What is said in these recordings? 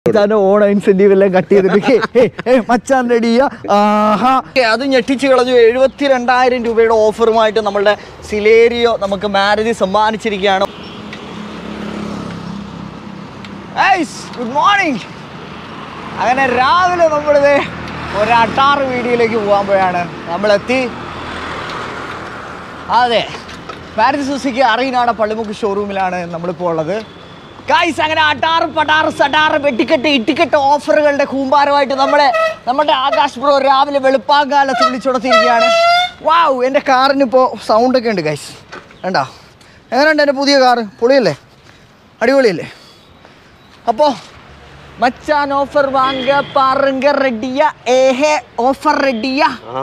മച്ചാന്റെ ഓണ ഇൻസെന്റീവ് എല്ലാം കട്ട് ചെയ്തിട്ട് മച്ചാൻ റെഡിയ ആഹാ അത് ഞെട്ടിച്ച് കളഞ്ഞു എഴുപത്തി രണ്ടായിരം രൂപയുടെ ഓഫറുമായിട്ട് നമ്മളുടെ സിലേരിയോ നമുക്ക് മാരുതി സമ്മാനിച്ചിരിക്കുകയാണ് ഗുഡ് മോർണിംഗ് അങ്ങനെ രാവിലെ നമ്മളിത് ഒരു അട്ടാറ് വീഡിയോയിലേക്ക് പോകാൻ പോയാണ് നമ്മളെത്തി അതെ മാരുതി സുസുക്കി അറിയിനാട് പള്ളിമുക്ക് ഷോറൂമിലാണ് നമ്മളിപ്പോൾ ഉള്ളത് ഗൈസ് അങ്ങനെ അടാറ് പടാറ് സടാറ് വെട്ടിക്കെട്ട് ഇട്ടിക്കെട്ട് ഓഫറുകളുടെ കൂമ്പാരമായിട്ട് നമ്മളെ നമ്മുടെ ആകാശ് ബ്രോ രാവിലെ വെളുപ്പാങ്കാലത്ത് വിളിച്ചുടത്തിയിരിക്കുകയാണ് വാവ് എൻ്റെ കാറിനിപ്പോൾ സൗണ്ടൊക്കെ ഉണ്ട് ഗൈസ് വേണ്ട എങ്ങനെയുണ്ട് എൻ്റെ പുതിയ കാറ് പൊളിയല്ലേ അടിപൊളിയല്ലേ അപ്പോൾ മച്ചാൻ ഓഫർ വാങ്ക പാറുങ്ക റെഡിയ ഏഹേ ഓഫർ റെഡിയ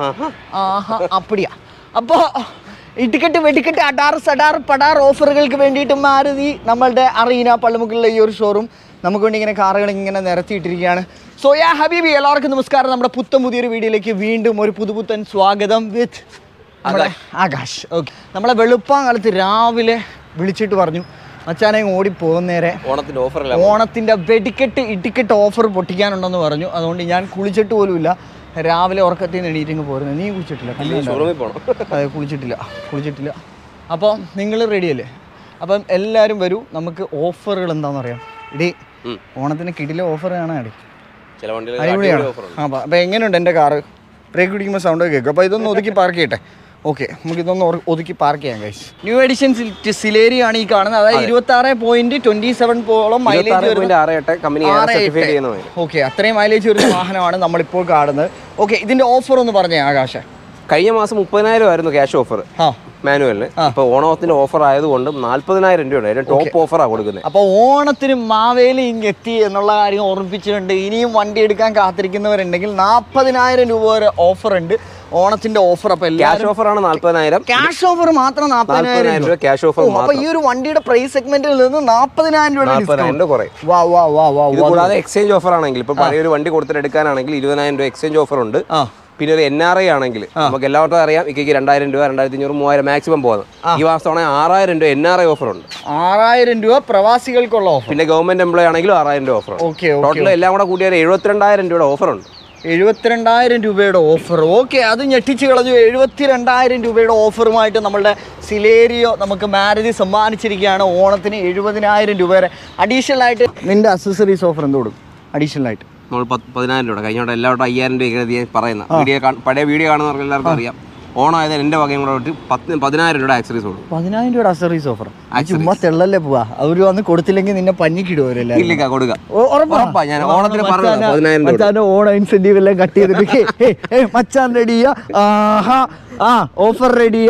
ആഹാ അപ്പടിയാ അപ്പോൾ ഇടിക്കട്ട് വെടിക്കട്ട് അടാറ് സടാറ് പടാർ ഓഫറുകൾക്ക് വേണ്ടിയിട്ട് മാരുതി നമ്മളുടെ അറീന പള്ളിമുക്കിലുള്ള ഈ ഒരു ഷോറൂം നമുക്ക് വേണ്ടി ഇങ്ങനെ കാറുകൾ ഇങ്ങനെ നിരത്തിയിട്ടിരിക്കുകയാണ് സോ യാ ഹബീബി എല്ലാവർക്കും നമസ്കാരം നമ്മുടെ പുത്തൻ പുതിയൊരു വീഡിയോയിലേക്ക് വീണ്ടും ഒരു പുതുപുത്തൻ സ്വാഗതം വിത്ത് നമ്മുടെ ആകാശ് ഓക്കെ നമ്മളെ വെളുപ്പാങ്കാലത്ത് രാവിലെ വിളിച്ചിട്ട് പറഞ്ഞു മച്ചാനെ ഓടി പോകുന്നേരെ ഓണത്തിന്റെ ഓഫർ അല്ല ഓണത്തിന്റെ വെടിക്കെട്ട് ഇടിക്കെട്ട് ഓഫർ പൊട്ടിക്കാനുണ്ടെന്ന് പറഞ്ഞു അതുകൊണ്ട് ഞാൻ കുളിച്ചിട്ട് പോലുമില്ല രാവിലെ ഉറക്കത്തിൽ നിന്ന് എണീറ്റിങ് പോരുന്നു നീ കുളിച്ചിട്ടില്ല കല്ലുണ്ടോ? ഷോറൂമിൽ പോകണം അതെ കുളിച്ചിട്ടില്ല കുളിച്ചിട്ടില്ല അപ്പോൾ നിങ്ങൾ റെഡിയല്ലേ അപ്പം എല്ലാവരും വരൂ നമുക്ക് ഓഫറുകൾ എന്താണെന്ന് അറിയാം ഇടി ഉം. ഓണത്തിന് കിടിലെ ഓഫർ കാണാൻ അടി ചില വണ്ടികൾ അടിപൊളിയാണ് ഓഫർ ഉണ്ട് ആ അപ്പോൾ എങ്ങനെയുണ്ട് എൻ്റെ കാറ് ബ്രേക്ക് പിടിക്കുമ്പോൾ സൗണ്ട് കേൾക്കും അപ്പോൾ ഇതൊന്ന് ഒതുക്കി പാർക്ക് ചെയ്യട്ടെ ഓക്കെ നമുക്ക് ഇതൊന്ന് ഒറ- ഒതുക്കി പാർക്ക് ചെയ്യാം ഗൈസ് ന്യൂ എഡിഷൻ സിലേരി ആണ് ഈ കാണുന്നത് അതായത് ഇരുപത്തി ആറ് പോയിന്റ് ട്വന്റി സെവൻ പോളം മൈലേജ് വരുന്ന ആറ് എട്ട് കമ്പനി സർട്ടിഫൈ ചെയ്യുന്ന മതി ഓക്കെ അത്രയും മൈലേജ് വരുന്ന വാഹനമാണ് നമ്മളിപ്പോൾ കാണുന്നത് ഓക്കെ ഇതിന്റെ ഓഫർ ഒന്ന് പറഞ്ഞേ ആകാശ കഴിഞ്ഞ മാസം മുപ്പതിനായിരം ആയിരുന്നു ക്യാഷ് ഓഫർ ആ മാനുവലിന് ഇപ്പൊ ഓണത്തിന്റെ ഓഫർ ആയതുകൊണ്ട് നാൽപ്പതിനായിരം രൂപയുടെ അതിന്റെ ടോപ്പ് ഓഫറാണ് കൊടുക്കുന്നത് അപ്പോൾ ഓണത്തിന് മാവേലി ഇങ്ങ് എത്തി എന്നുള്ള കാര്യം ഓർമ്മിപ്പിച്ചിട്ടുണ്ട് ഇനിയും വണ്ടി എടുക്കാൻ കാത്തിരിക്കുന്നവരുണ്ടെങ്കിൽ നാൽപ്പതിനായിരം രൂപ വരെ ഓഫർ ഉണ്ട് ഓണത്തിന്റെ ഓഫർ അപ്പോൾ ക്യാഷ് എല്ലാവരും ഓഫർ ആണ് നാല്പതിനായിരം ക്യാഷ് ഓഫർ മാത്രം നാൽപ്പതിനായിരം നാല്പതിനായിരം രൂപ ക്യാഷ് ഓഫർ ഓ, അപ്പൊ മാത്രം ഈ ഒരു വണ്ടിയുടെ പ്രൈസ് സെഗ്മെന്റിൽ നിന്ന് നാൽപ്പതിനായിരം രൂപയുടെ നാല്പതിനായിരം ഡിസ്കൗണ്ട് രൂപ കുറയും വാ വാ വാ വാ ഇത് വാ. കൂടാതെ എക്സ്ചേഞ്ച് ഓഫർ ആണെങ്കിൽ ഇപ്പൊ പഴയ ഒരു വണ്ടി കൊടുത്തിട്ട് എടുക്കാനാണെങ്കിൽ ഇരുപതിനായിരം രൂപ എക്സ്ചേഞ്ച് ഓഫർ ഉണ്ട് ആ പിന്നെ ഒരു എൻ ആർ ഐ ആണെങ്കിൽ നമുക്ക് എല്ലാവർക്കും അറിയാം ഇക്കയ്ക്ക് രണ്ടായിരം രൂപ രണ്ടായിരത്തി അഞ്ഞൂറ് മൂവായിരം മാക്സിമം പോകുന്നത് ഈ മാസമാണെങ്കിൽ ആറായിരം രൂപ എൻ ആർ ഐ ഓഫർ ഉണ്ട് ആറായിരം രൂപ പ്രവാസികൾക്കുള്ള ഓഫർ പിന്നെ ഗവൺമെന്റ് എംപ്ലോയി ആണെങ്കിലും ആറായിരം രൂപ ഓഫർ ഉണ്ട് ഓക്കെ ഓക്കെ ടോട്ടൽ എല്ലാം കൂടെ കൂട്ടിയ ഒരു എഴുപത്തിരണ്ടായിരം രൂപയുടെ ഓഫർ ഉണ്ട് എഴുപത്തിരണ്ടായിരം രൂപയുടെ ഓഫർ ഓക്കെ അത് ഞെട്ടിച്ച് കളഞ്ഞു എഴുപത്തിരണ്ടായിരം രൂപയുടെ ഓഫറുമായിട്ട് നമ്മളുടെ സിലേരിയോ നമുക്ക് മാരുതി സമ്മാനിച്ചിരിക്കുകയാണ് ഓണത്തിന് എഴുപതിനായിരം രൂപ വരെ അഡീഷണൽ ആയിട്ട് നിന്റെ അക്സസറീസ് ഓഫർ എന്ത് കൊടുക്കും അഡീഷണൽ ആയിട്ട് നമ്മൾ പത്ത് പതിനായിരം രൂപ കഴിഞ്ഞോട്ട് എല്ലാവരും അയ്യായിരം രൂപ പറയുന്ന വീഡിയോ കാണ- പഴയ വീഡിയോ കാണുന്നവർക്ക് എല്ലാവർക്കും അറിയാം ഓണം ആയത് എൻ്റെ വകയും കൂടെ വിട്ട് പത്ത് പതിനായിരം രൂപയുടെ ആക്സറീസ് കൊടുക്കും പതിനായിരം രൂപയുടെ അക്സസറീസ് ഓഫർ ചുമ്മാ തെള്ളല്ലേ പോവാ അവർ വന്ന് കൊടുത്തില്ലെങ്കിൽ നിന്നെ പഞ്ഞിക്കിടുവരല്ലേ ഇല്ലിക്ക കൊടുക്കുക ഉറപ്പാ ഉറപ്പാ, ഞാൻ ഓണത്തിന് പറഞ്ഞതാ, പതിനായിരം രൂപ മച്ചാന്റെ ഓണ ഇൻസെന്റീവ് എല്ലാം കട്ട് ചെയ്തിട്ട് മച്ചാൻ റെഡിയ ആഹാ ആ ഓഫർ റെഡിയ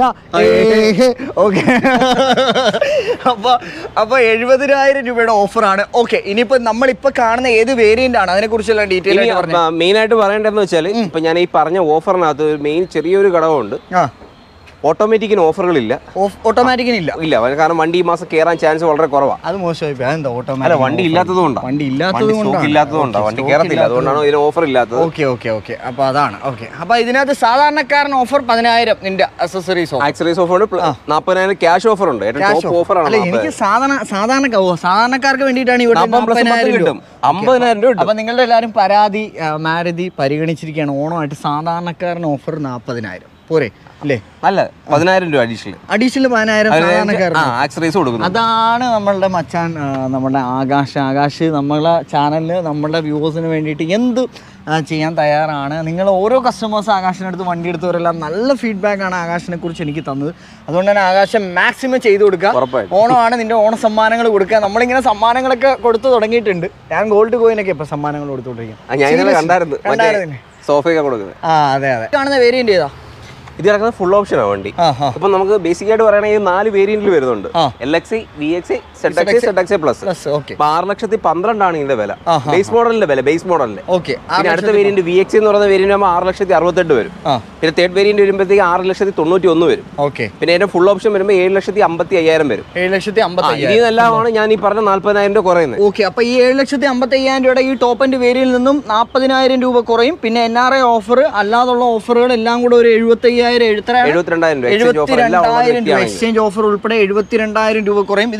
ഓക്കെ അപ്പൊ അപ്പൊ എഴുപതിനായിരം രൂപയുടെ ഓഫറാണ് ഓക്കെ ഇനിയിപ്പോ നമ്മളിപ്പോ കാണുന്ന ഏത് വേരിയന്റ് ആണ് അതിനെ കുറിച്ചുള്ള ഡീറ്റെയിൽ ആയിട്ട് പറഞ്ഞു മെയിൻ ആയിട്ട് പറയേണ്ടതെന്ന് വെച്ചാൽ ഇപ്പൊ ഞാൻ ഈ പറഞ്ഞ ഓഫറിനകത്ത് മെയിൻ ചെറിയൊരു ഘടകമുണ്ട് ആ ഓട്ടോമാറ്റിക്കിന് ഓഫറുകളില്ല ഓട്ടോമാറ്റിക്കിനില്ല ഇല്ല കാരണം വണ്ടി ഈ മാസം കയറാൻ ചാൻസ് വളരെ കുറവാണ് അത് മോശമായി പോയി. അതെന്താ അല്ല ഓട്ടോമാറ്റിക് വണ്ടി ഇല്ലാത്തത് കൊണ്ടാണ് വണ്ടി ഇല്ലാത്തത് സ്റ്റോക്ക് കൊണ്ടാണ് ഇല്ലാത്തതുകൊണ്ടാണ് വണ്ടി കയറത്തില്ല അതുകൊണ്ടാണ് ഇതിന് ഓഫർ ഇല്ലാത്തത് ഓക്കെ ഓക്കെ ഓക്കെ അപ്പൊ അതാണ് ഓക്കെ അപ്പൊ ഇതിനകത്ത് സാധാരണക്കാരൻ ഓഫർ പതിനായിരം നിന്റെ അക്സസറീസ് ഓഫർ ആക്സറീസ് ഓഫർ ഉണ്ട് നാൽപ്പതിനായിരം ക്യാഷ് ഓഫർ ഉണ്ട് ഏറ്റവും Cash ടോപ്പ് offer. ഓഫറാണ് അല്ല എനിക്ക് സാധാരണ സാധാരണ ഓ, സാധാരണക്കാർക്ക് വേണ്ടിയിട്ടാണ് ഇവിടെ നാൽപ്പത് പ്ലസ് നാൽപ്പതിനായിരം രൂപ കിട്ടും അമ്പതിനായിരം രൂപ കിട്ടും അപ്പൊ നിങ്ങളുടെ എല്ലാവരും പരാതി ആ, മാരുതി പരിഗണിച്ചിരിക്കുകയാണ് ഓണമായിട്ട് സാധാരണക്കാരന് ഓഫർ നാൽപ്പതിനായിരം പോരെ അല്ലേ അല്ല പതിനായിരം രൂപ അഡീഷണൽ അഡീഷണൽ പതിനായിരം സാധാരണക്കാരന് ആക്സറീസ് കൊടുക്കുന്നു അതാണ് നമ്മളുടെ മച്ചാൻ ആ, നമ്മുടെ ആകാശ് ആകാശ് നമ്മളെ ചാനലിൽ നമ്മളുടെ വ്യൂവേഴ്സിന് വേണ്ടിയിട്ട് എന്ത് ആ, ചെയ്യാൻ തയ്യാറാണ് നിങ്ങൾ ഓരോ കസ്റ്റമേഴ്സ് ആകാശിനടുത്ത് വണ്ടി എടുത്തവരെല്ലാം നല്ല ഫീഡ്ബാക്ക് ആണ് ആകാശിനെ കുറിച്ച് എനിക്ക് തന്നത് അതുകൊണ്ട് തന്നെ ആകാശം മാക്സിമം ചെയ്തു കൊടുക്കുക ഉറപ്പായിട്ടും. ഓണമാണ് നിന്റെ ഓണ സമ്മാനങ്ങൾ കൊടുക്കുക നമ്മളിങ്ങനെ സമ്മാനങ്ങളൊക്കെ കൊടുത്തു തുടങ്ങിയിട്ടുണ്ട് ഞാൻ ഗോൾഡ് കോയിനൊക്കെ ഇപ്പൊ സമ്മാനങ്ങൾ കൊടുത്തുകൊണ്ടിരിക്കും ആ, ഞാൻ ഇന്നലെ കണ്ടായിരുന്നു മറ്റേ കണ്ടായിരുന്നു സോഫയൊക്കെ കൊടുക്കുന്നത് ആ അതെ അതെ കാണുന്ന വേരിയന്റ് ചെയ്താ ഇത് കിടക്കുന്നത് ഫുൾ ഓപ്ഷനാണ് വണ്ടി ആ ആ അപ്പൊ നമുക്ക് ബേസിക് ആയിട്ട് പറയുകയാണെങ്കിൽ നാല് വേരിയന്റിൽ വരുന്നുണ്ട് ആ. L X V X Z X Z X plus plus okay അപ്പൊ ആറ് ലക്ഷത്തി പന്ത്രണ്ടാണ് ഇതിന്റെ വില ആഹാ. ബേസ് മോഡലിന്റെ വില ബേസ് മോഡലിന്റെ ഓക്കെ പിന്നെ അടുത്ത വേരിയന്റ് വി എക്സ് എന്ന് പറയുന്ന വേരിയന്റ് ആകുമ്പോൾ ആറ് ലക്ഷത്തി അറുപത്തെട്ട് വരും ആ പിന്നെ തേർഡ് വേരിയന്റ് വരുമ്പോഴത്തേക്ക് ആറ് ലക്ഷത്തി തൊണ്ണൂറ്റി ഒന്ന് വരും ഓക്കെ പിന്നെ അതിന്റെ ഫുൾ ഓപ്ഷൻ വരുമ്പോൾ ഏഴ് ലക്ഷത്തി അമ്പത്തി അയ്യായിരം വരും ഏഴ് ലക്ഷത്തി ആ, അമ്പത്തി ഇതിൽ നിന്നെല്ലാമാണ് ഞാൻ ഈ പറഞ്ഞ നാല്പതിനായിരം രൂപ കുറയുന്നത് ഓക്കെ അപ്പൊ ഈ ഏഴ് ലക്ഷത്തി അമ്പത്തി അയ്യായിരം രൂപയുടെ ഈ ടോപ്പ് ആൻഡ് വേരിയിൽ നിന്നും നാൽപ്പതിനായിരം രൂപ കുറയും പിന്നെ എൻ ആർ ഐ ഓഫർ അല്ലാതുള്ള ഓഫറുകൾ എല്ലാം കൂടെ ഒരു എഴുപത്തി അയ്യായിരം എഴുപത്തിരണ്ടായിരം രൂപ എക്സ്ചേഞ്ച് ഓഫർ എല്ലാം ഉള്ള എഴുപത്തിരണ്ടായിരം രൂപ വ്യക്തിയാണെങ്കിൽ എക്സ്ചേഞ്ച് ഓഫർ ഉൾപ്പെടെ എഴുപത്തിരണ്ടായിരം രൂപ കുറയും ഇതിന് ഷോർട്ട്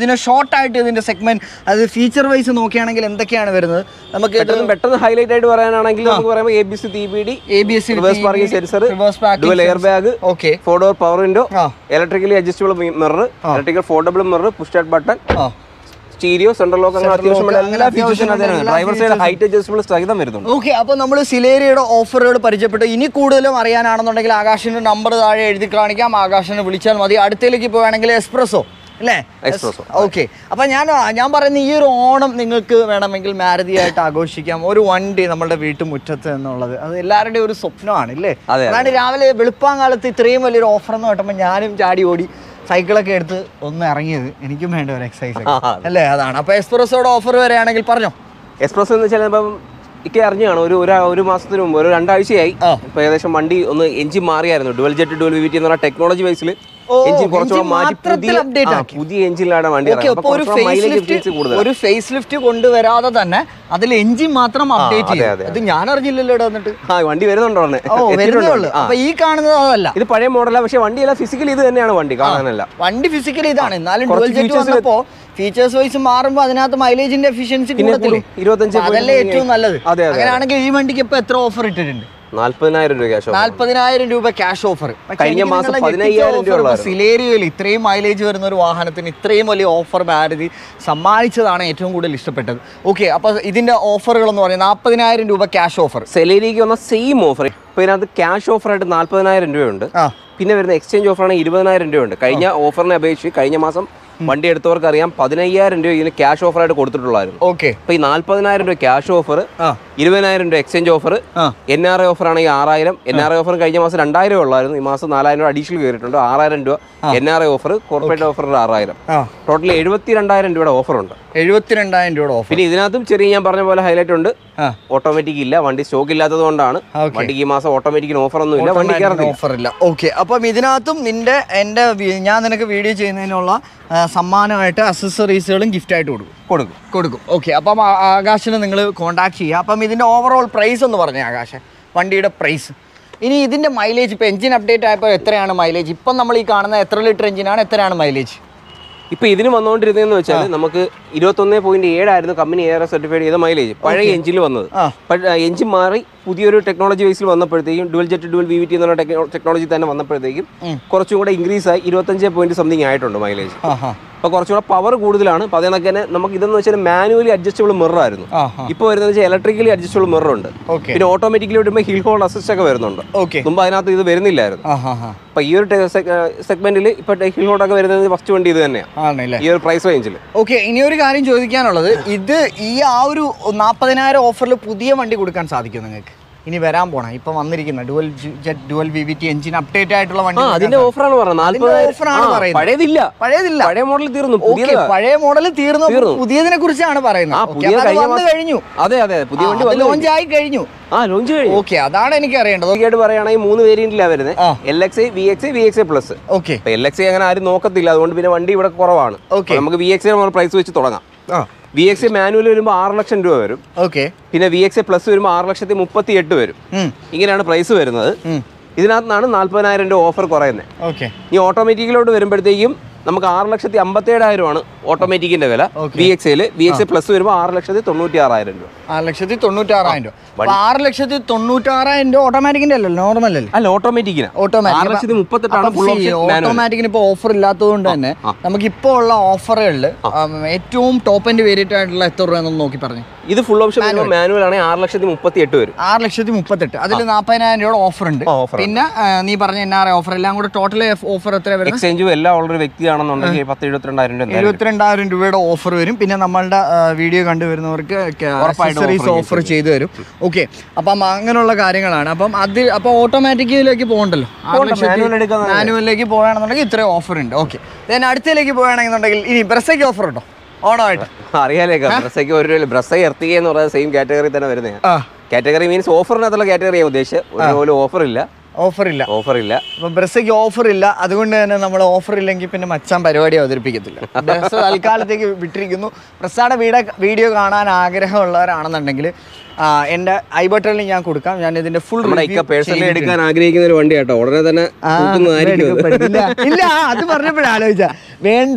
ഷോർട്ട് ആയിട്ട് ഇതിന്റെ സെഗ്മെന്റ് അത് ഫീച്ചർ വൈസ് നോക്കുകയാണെങ്കിൽ എന്തൊക്കെയാണ് വരുന്നത് നമുക്ക് ഇത് പെട്ടെന്ന് പെട്ടെന്ന് ഹൈലൈറ്റ് ആയിട്ട് പറയാനാണെങ്കിൽ നമുക്ക് പറയുമ്പോൾ A B C T B D A B S reverse parking sensor reverse dual air bag okay four door power window ആ. Electrically adjustable mirror electrical foldable mirror push start button ആ stereo central lock അങ്ങനെ Central അത്യാവശ്യം lock, എല്ലാ അങ്ങനെ ഫീച്ചേഴ്സും അത്യാവശ്യം അതിനാണ് എല്ലാ ഡ്രൈവർ സൈഡ് ഹൈറ്റ് അഡ്ജസ്റ്റബിൾ സഹിതം വരുന്നുണ്ട് ഓക്കെ അപ്പോൾ നമ്മൾ സിലേരിയയുടെ ഓഫറുകൾ പരിചയപ്പെട്ടു ഇനി കൂടുതലും അറിയാനാണെന്നുണ്ടെങ്കിൽ ആകാശിന്റെ നമ്പർ താഴെ എഴുതി കാണിക്കാം ആകാശിനെ വിളിച്ചാൽ മതി അടുത്തേക്ക് പോവുകയാണെങ്കിൽ എക്സ്പ്രസ്സോ അല്ലേ Espresso. ഓക്കെ അപ്പം ഞാൻ ഞാൻ പറയുന്ന ഈ ഒരു ഓണം നിങ്ങൾക്ക് വേണമെങ്കിൽ മാരുതിയായിട്ട് ആഘോഷിക്കാം ഒരു വണ്ടി നമ്മുടെ വീട്ടുമുറ്റത്ത് എന്നുള്ളത് അത് എല്ലാവരുടെയും ഒരു സ്വപ്നമാണ് ഇല്ലേ അതെ, അതെ. അതാണ് രാവിലെ വെളുപ്പാങ്കാലത്ത് ഇത്രയും വലിയൊരു ഓഫർ എന്ന് കേട്ടപ്പോൾ ഞാനും ചാടി ഓടി സൈക്കിളൊക്കെ എടുത്ത് ഒന്ന് ഇറങ്ങിയത് എനിക്കും വേണ്ട ഒരു എക്സസൈസ് ആ, അതെ. അല്ലേ അതാണ് അപ്പോൾ എക്സ്പ്രസ്സോയുടെ ഓഫർ വരികയാണെങ്കിൽ പറഞ്ഞോ എക്സ്പ്രസ് എന്ന് വെച്ചാൽ ഇപ്പം ഇക്കെ അറിഞ്ഞാണ് ഒരു ഒരു ഒരു മാസത്തിന് മുമ്പ് ഒരു രണ്ടാഴ്ചയായി ആ. ഇപ്പൊ ഏകദേശം വണ്ടി ഒന്ന് എഞ്ചിൻ മാറിയായിരുന്നു dual jet dual V V T എന്ന് പറഞ്ഞ ടെക്നോളജി വൈസിൽ ഓ, എഞ്ചിൻ കുറച്ചുകൂടെ engine മാറ്റി മാത്രത്തിൽ പുതിയ update ആ, ആക്കി. പുതിയ എഞ്ചിനിലാണ് വണ്ടി ഓക്കെ ഇറങ്ങുന്നത്. അപ്പോൾ ഒരു അപ്പൊ കുറച്ചുകൂടെ ഫേസ് mileage ലിഫ്റ്റ് efficiency കൂടുതലാണ്. ഒരു ഫേസ് ലിഫ്റ്റ് കൊണ്ടുവരാതെ തന്നെ അതിൽ എഞ്ചിൻ മാത്രം അപ്ഡേറ്റ് അതെ, ചെയ്യും അതെ, ഇത് ഞാൻ അറിഞ്ഞില്ലല്ലോ ഇവിടെ വന്നിട്ട് ആ വണ്ടി വരുന്നുണ്ടോ ഉടനെ? ഓ വരുന്നേ എത്തിയിട്ടുണ്ട് ഉള്ളൂ ആ. അപ്പൊ ഈ കാണുന്നത് അതല്ല ഇത് പഴയ മോഡലാണ് പക്ഷെ വണ്ടിയല്ല ഫിസിക്കലി ഇത് തന്നെയാണ് വണ്ടി കാണാനല്ല വണ്ടി ഫിസിക്കലി ഇതാണ് എന്നാലും കുറച്ച് ഡുവൽ ജെറ്റ് features വന്നപ്പോ ഫീച്ചേഴ്സ് വൈസ് മാറുമ്പോൾ അതിനകത്ത് മൈലേജിന്റെ എഫിഷ്യൻസി പിന്നെ കൂടത്തില്ലേ കൂടും. 25 അപ്പൊ അതല്ലേ point ഏറ്റവും നല്ലത് അതെ, അതെ. അങ്ങനെയാണെങ്കിൽ ഈ വണ്ടിക്ക് ഇപ്പൊ എത്ര ഓഫർ ഇട്ടിട്ടുണ്ട് നാല്പതിനായിരം രൂപ ക്യാഷ് നാല്പതിനായിരം രൂപ ക്യാഷ് ഓഫർ കഴിഞ്ഞ മാസം 15,000 രൂപ ഉള്ളായിരുന്നു. സിലേരിയയിൽ ഇത്രയും മൈലേജ് വരുന്ന ഒരു വാഹനത്തിന് ഇത്രയും വലിയ ഓഫർ മാരുതി സമ്മാനിച്ചതാണ് ഏറ്റവും കൂടുതൽ ഇഷ്ടപ്പെട്ടത് ഓക്കെ അപ്പൊ ഇതിന്റെ ഓഫറുകൾ എന്ന് പറയുന്നത് നാൽപ്പതിനായിരം രൂപ ക്യാഷ് ഓഫർ സെലേരിക്ക് വന്ന സെയിം ഓഫർ ഇപ്പൊ ഇതിനകത്ത് ക്യാഷ് ഓഫർ ആയിട്ട് നാല്പതിനായിരം രൂപയുണ്ട് ആ പിന്നെ വരുന്ന എക്സ്ചേഞ്ച് ഓഫറാണ് ഇരുപതിനായിരം രൂപയുണ്ട് കഴിഞ്ഞ ഓഫറിനെ അപേക്ഷിച്ച് കഴിഞ്ഞ മാസം വണ്ടി എടുത്തവർക്ക് അറിയാം പതിനയ്യായിരം രൂപ ഇതിന് ക്യാഷ് ഓഫറായിട്ട് കൊടുത്തിട്ടുള്ളായിരുന്നു ഓക്കെ അപ്പൊ ഈ നാല്പതിനായിരം രൂപ ക്യാഷ് ഓഫർ ആ ഇരുപതിനായിരം രൂപ എക്സ്ചേഞ്ച് ഓഫർ ആ എൻ ആർ ഐ ഓഫർ ആണെങ്കിൽ ആറായിരം എൻ ആർ ഐ ഓഫർ കഴിഞ്ഞ മാസം രണ്ടായിരം ഉള്ളായിരുന്നു ഈ മാസം നാലായിരം രൂപ അഡീഷണൽ കയറിയിട്ടുണ്ട് ആറായിരം രൂപ N R I offer corporate offer ആറായിരം ആ ടോട്ടൽ എഴുപത്തി രണ്ടായിരം രൂപയുടെ ഓഫർ ഉണ്ട് എഴുപത്തിരണ്ടായിരം രൂപയുടെ ഓഫർ പിന്നെ ഇതിനകത്തും ചെറിയ ഞാൻ പറഞ്ഞ പോലെ ഹൈലൈറ്റ് ഉണ്ട് ആ ഓട്ടോമാറ്റിക് ഇല്ല വണ്ടി സ്റ്റോക്ക് ഇല്ലാത്തത് കൊണ്ടാണ് Okay. വണ്ടിക്ക് ഈ മാസം ഓട്ടോമാറ്റിക്കിന് ഓഫർ ഒന്നും ഇല്ല വണ്ടി കയറത്തില്ല ഓഫർ ഇല്ല ഓക്കെ അപ്പം ഇതിനകത്തും നിന്റെ എൻ്റെ വി- ഞാൻ നിനക്ക് വീഡിയോ ചെയ്യുന്നതിനുള്ള ആ, സമ്മാനമായിട്ട് അക്സസറീസുകളും ഗിഫ്റ്റ് ആയിട്ട് കൊടുക്കും കൊടുക്കും കൊടുക്കും ഓക്കെ അപ്പം ആ- ആകാശിനെ നിങ്ങൾ കോൺടാക്ട് ചെയ്യുക അപ്പം ഇതിൻ്റെ ഓവറോൾ പ്രൈസ് എന്ന് പറഞ്ഞേ ആകാശ് വണ്ടിയുടെ പ്രൈസ് ഇനി ഇതിൻ്റെ മൈലേജ് ഇപ്പോൾ എഞ്ചിൻ അപ്ഡേറ്റ് ആയപ്പോൾ എത്രയാണ് മൈലേജ് ഇപ്പം നമ്മൾ ഈ കാണുന്ന എത്ര ലിറ്റർ എഞ്ചിനാണ് എത്രയാണ് മൈലേജ് ഇപ്പൊ ഇതിന് വന്നുകൊണ്ടിരുന്നതെന്ന് വെച്ചാൽ നമുക്ക് ഇരുപത്തൊന്ന് പോയിന്റ് ഏഴായിരുന്നു കമ്പനി എയർ സർട്ടിഫൈഡ് ചെയ്ത മൈലേജ് പഴയ എഞ്ചിനിൽ വന്നത് ആ. എഞ്ചിൻ മാറി പുതിയൊരു ടെക്നോളജി വൈസിൽ വന്നപ്പോഴത്തേക്കും dual jet dual V V T എന്നുള്ള ടെക്നോളജി തന്നെ വന്നപ്പോഴത്തേക്കും കുറച്ചും കൂടെ ഇൻക്രീസ് ആയി ഇരുപത്തഞ്ച് പോയിന്റ് സംതിങ് ആയിട്ടുണ്ട് മൈലേജ് ആ ഹാ അപ്പോൾ കുറച്ചും കൂടെ പവർ കൂടുതലാണ് അപ്പോൾ അതേ കണക്ക് തന്നെ നമുക്ക് ഇതെന്ന് വെച്ചാൽ മാനുവലി അഡ്ജസ്റ്റബിൾ മിറർ ആയിരുന്നു ആ ഹാ ഇപ്പോൾ വരുന്നത് വെച്ചാൽ ഇലക്ട്രിക്കലി അഡ്ജസ്റ്റബിൾ മിറർ ഉണ്ട് ഓക്കെ പിന്നെ ഓട്ടോമാറ്റിക്കലി വരുമ്പോൾ ഹിൽ ഹോൾഡ് അസിസ്റ്റ് ഒക്കെ വരുന്നുണ്ട് ഓക്കെ മുമ്പ് അതിനകത്ത് ഇത് വരുന്നില്ലായിരുന്നു ആ ഹാ ഹാ അപ്പോൾ ഈ ഒരു സെഗ്മെന്റിൽ ഇപ്പോൾ ഹിൽ ഹോൾഡ് ഒക്കെ വരുന്നത് ഫസ്റ്റ് വണ്ടി ഇത് തന്നെയാണ് ആണല്ലേ ഈ ഒരു പ്രൈസ് റേഞ്ചിൽ ഓക്കെ ഇനി ഒരു കാര്യം ചോദിക്കാനുള്ളത് ഇത് ഈ ആ ഒരു നാൽപ്പതിനായിരം ഓഫറിൽ പുതിയ വണ്ടി കൊടുക്കാൻ സാധിക്കും നിങ്ങൾക്ക് ഇനി വരാൻ പോണ ഇപ്പൊ വന്നിരിക്കുന്ന dual jet dual V V T engine update ആയിട്ടുള്ള വണ്ടി ആ കൊടുക്കാൻ അതിന്റെ ഓഫറാണ് പറഞ്ഞത് അതിന്റെ നാല്പത് ഓഫറാണ് പറയുന്നത്. പഴയതില്ല പഴയതില്ല പഴയ മോഡൽ തീർന്നു ഓക്കെ പുതിയതാ പഴയ മോഡൽ തീർന്നു തീർന്നു. പുതിയതിനെ കുറിച്ചാണ് പറയുന്നത് ആ Okay, പുതിയ അപ്പൊ അത് കഴിഞ്ഞ വന്നു മാസം- കഴിഞ്ഞു അതെ അതെ പുതിയ വണ്ടി വന്നു ലോഞ്ച് ആയി കഴിഞ്ഞു ആ ലോഞ്ച് കഴിഞ്ഞു ഓക്കെ അതാണ് എനിക്ക് അറിയേണ്ടത് ആയിട്ട് പറയുകയാണെങ്കിൽ മൂന്ന് വേരിയന്റിലാണ് വരുന്നത് ആ. L X I V X I V X I plus okay ഇപ്പൊ എൽ എക്സ് ഐ അങ്ങനെ ആരും നോക്കത്തില്ല അതുകൊണ്ട് പിന്നെ വണ്ടി ഇവിടെ കുറവാണ് Okay. അപ്പൊ നമുക്ക് വി എക്സ് ഐ പ്രൈസ് വെച്ച് തുടങ്ങാം ആ വി എക്സ് ഐ മാനുവൽ വരുമ്പോൾ ആറ് ലക്ഷം രൂപ വരും ഓക്കെ പിന്നെ വി എക്സ് ഐ പ്ലസ് വരുമ്പോൾ ആറ് ലക്ഷത്തി മുപ്പത്തി എട്ട് വരും ഇങ്ങനെയാണ് പ്രൈസ് വരുന്നത് ഇതിനകത്തുനിന്നാണ് നാല്പതിനായിരം രൂപ ഓഫർ കുറയുന്നത് ഓക്കെ ഈ ഓട്ടോമാറ്റിക്കിലോട്ട് വരുമ്പോഴത്തേക്കും നമുക്ക് ആറ് ലക്ഷത്തി അമ്പത്തി ഏഴായിരമാണ് ഓട്ടോമാറ്റിക്കിന്റെ വില Okay. വി എക്സ് ഐയിൽ വി എക്സ് ഐ പ്ലസ് വരുമ്പോൾ ആറ് ലക്ഷത്തി തൊണ്ണൂറ്റി ആറായിരം രൂപ ആറ് ലക്ഷത്തി തൊണ്ണൂറ്റാറായിരം രൂപ അപ്പൊ ആറ് ലക്ഷത്തി തൊണ്ണൂറ്റാറായിരം രൂപ ഓട്ടോമാറ്റിക്കിന്റെ അല്ലല്ലോ നോർമൽ അല്ലേ അല്ല ഓട്ടോമാറ്റിക്കിന് ഓട്ടോമാറ്റിക് ആറ് ലക്ഷത്തി മുപ്പത്തെട്ടാണ് ഫുൾ ഓപ്ഷൻ മാനുവൽ ഓട്ടോമാറ്റിക്കിന് ഇപ്പോൾ ഓഫർ ഇല്ലാത്തതുകൊണ്ട് തന്നെ നമുക്ക് ഇപ്പോൾ ഉള്ള ഓഫറുകളിൽ ഏറ്റവും ടോപ്പ് എൻഡ് വേരിയന്റ് ആയിട്ടുള്ള എത്ര രൂപ എന്നൊന്ന് നോക്കി പറഞ്ഞു ഇത് ഫുൾ ഓപ്ഷൻ മാനുവൽ ആണെങ്കിൽ ആറ് ലക്ഷത്തി മുപ്പത്തി എട്ട് വരും ആറ് ലക്ഷത്തി മുപ്പത്തെട്ട് അതിൽ നാൽപ്പതിനായിരം രൂപയുടെ ഓഫർ ഉണ്ട് ആ, offer പിന്നെ ആ, നീ പറഞ്ഞ എൻ ആർ ഓഫർ എല്ലാം കൂടെ ടോട്ടൽ ഓഫർ എത്ര വരുന്നത് എക്സ്ചേഞ്ചും എല്ലാം ഉള്ള ഒരു വ്യക്തിയാണെന്നുണ്ടെങ്കിൽ പത്ത് എഴുപത്തിരണ്ടായിരം രൂപ എന്തായാലും എഴുപത്തിരണ്ടായിരം രൂപയുടെ ഓഫർ വരും പിന്നെ നമ്മളുടെ വീഡിയോ കണ്ടുവരുന്നവർക്ക് ഉറപ്പായിട്ടും അക്സസറീസ് offer ഓഫർ ചെയ്തു തരും ഓക്കെ അപ്പം അങ്ങനെയുള്ള കാര്യങ്ങളാണ് അപ്പം അത് അപ്പോൾ ഓട്ടോമാറ്റിക്കിലേക്ക് പോകണ്ടല്ലോ manual എടുക്കാൻ മാനുവലിലേക്ക് പോകുകയാണെന്നുണ്ടെങ്കിൽ ഇത്രയും ഓഫർ ഉണ്ട് ഓക്കെ ദെൻ അടുത്തേക്ക് പോകുകയാണെന്നുണ്ടെങ്കിൽ ഇനി ബ്രസയ്ക്ക് ഓഫർ ഉണ്ടോ ഓണമായിട്ട് അറിയാലേക്കാം ബ്രസ്സയ്ക്ക് ഒരു രൂപ ബ്രസ്സൈ എർത്തിക എന്ന് പറയുന്നത് സെയിം കാറ്റഗറി തന്നെ വരുന്നത് ആ കാറ്റഗറി മീൻസ് ഓഫറിനകത്തുള്ള കാറ്റഗറി ഞാൻ ഉദ്ദേശിച്ചത് ഒരു പോലും ഓഫർ ഇല്ല ഓഫർ ഇല്ല ഓഫർ ഇല്ല അപ്പം ബ്രസയ്ക്ക് ഓഫർ ഇല്ല അതുകൊണ്ട് തന്നെ നമ്മൾ ഓഫർ ഇല്ലെങ്കിൽ പിന്നെ മച്ചാൻ പരിപാടി അവതരിപ്പിക്കത്തില്ല ബ്രസ് തൽക്കാലത്തേക്ക് വിട്ടിരിക്കുന്നു ബ്രസ്സാടെ വീഡിയോ വീഡിയോ കാണാൻ ആഗ്രഹമുള്ളവരാണെന്നുണ്ടെങ്കിൽ ആ, എൻ്റെ ഐ ബട്ടണിൽ ഞാൻ കൊടുക്കാം ഞാൻ ഇതിന്റെ ഫുൾ നമ്മുടെ ഇക്ക പേഴ്സണലി എടുക്കാൻ ആഗ്രഹിക്കുന്ന ഒരു വണ്ടി കേട്ടോ ഉടനെ തന്നെ കൂട്ടുന്നതായിരിക്കും അത്. ഇല്ല ഇല്ല അത് പറഞ്ഞപ്പോഴേ ആലോചിച്ച വേണ്ട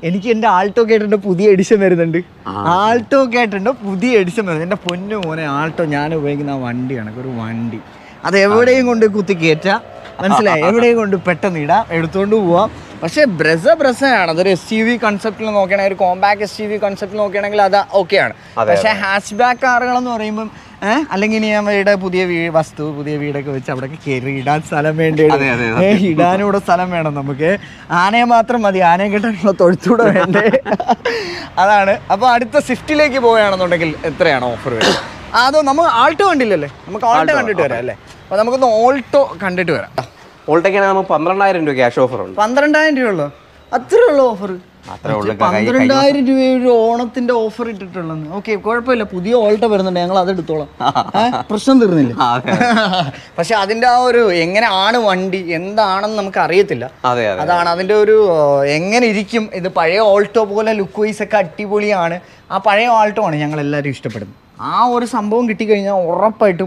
എനിക്ക് എൻ്റെ ആൾട്ടോ കേട്ടിൻ്റെ പുതിയ എഡിഷൻ വരുന്നുണ്ട് ആൾട്ടോ കേട്ടിൻ്റെ പുതിയ എഡിഷൻ വരുന്നുണ്ട് എൻ്റെ പൊന്നു മോനെ ആൾട്ടോ ഞാൻ ഉപയോഗിക്കുന്ന ആ വണ്ടിയാണ് ഒരു വണ്ടി അത് എവിടെയും കൊണ്ട് കുത്തി കയറ്റാം മനസ്സിലായി എവിടെയും കൊണ്ട് പെട്ടെന്ന് ഇടാം എടുത്തുകൊണ്ട് പോവാം പക്ഷേ ബ്രസ ബ്രസയാണ് അതൊരു എസ് യു വി കൺസെപ്റ്റിൽ നോക്കുകയാണെങ്കിൽ ഒരു കോമ്പാക്ട് എസ് യു വി കൺസെപ്റ്റിൽ നോക്കുകയാണെങ്കിൽ അത് ഓക്കെയാണ് പക്ഷേ ഹാച്ച് ബാക്ക് കാറുകളെന്ന് പറയുമ്പം ഏഹ് അല്ലെങ്കിൽ ഇനി ഞാൻ വീട് പുതിയ വീ വസ്തു പുതിയ വീടൊക്കെ വെച്ച് അവിടെയൊക്കെ കയറി ഇടാൻ സ്ഥലം വേണ്ടി വരും. അതെ, അതെ, ഏ, ഇടാനും കൂടെ സ്ഥലം വേണം നമുക്ക് ആനയെ മാത്രം മതി ആനയെ കിട്ടാനുള്ള തൊഴുത്തൂടെ വേണ്ടേ അതാണ് അപ്പോൾ അടുത്ത സ്വിഫ്റ്റിലേക്ക് പോവുകയാണെന്നുണ്ടെങ്കിൽ എത്രയാണ് ഓഫർ വരുന്നത് ആ, അതോ നമ്മൾ ആൾട്ടോ കണ്ടില്ലല്ലേ നമുക്ക് ആൾട്ടോ കണ്ടിട്ട് വരാം അല്ലേ അപ്പോൾ നമുക്കൊന്ന് ഓൾട്ടോ കണ്ടിട്ട് വരാം ഓൾട്ടേക്കാണെങ്കിൽ നമുക്ക് പന്ത്രണ്ടായിരം രൂപ ക്യാഷ് ഓഫർ ഉണ്ട് പന്ത്രണ്ടായിരം രൂപയുള്ളൂ അത്രേ ഉള്ളൂ ഓഫർ അത്രേ ഉള്ളൂ കൈ- കൈ- പന്ത്രണ്ടായിരം രൂപ ഒരു ഓണത്തിന്റെ ഓഫർ ഇട്ടിട്ടുള്ളത് ഓക്കെ കുഴപ്പമില്ല പുതിയ ഓൾട്ടോ വരുന്നുണ്ട് ഞങ്ങൾ അത് എടുത്തോളാം ഏ? പ്രശ്നം തീർന്നില്ല ആ, അതെ പക്ഷെ അതിന്റെ ആ ഒരു എങ്ങനെയാണ് വണ്ടി എന്താണെന്ന് നമുക്ക് അറിയത്തില്ല അതെ അതെ അതാണ് അതിന്റെ ഒരു ആ, എങ്ങനെ ഇരിക്കും ഇത് പഴയ ഓൾട്ടോ പോലെ ലുക്ക് വൈസ് ഒക്കെ അടിപൊളിയാണ് ആ പഴയ ഓൾട്ടോ ആണ് ഞങ്ങൾ എല്ലാവരും ഇഷ്ടപ്പെടുന്നത് ആ ഒരു സംഭവം കിട്ടിക്കഴിഞ്ഞാൽ ഉറപ്പായിട്ടും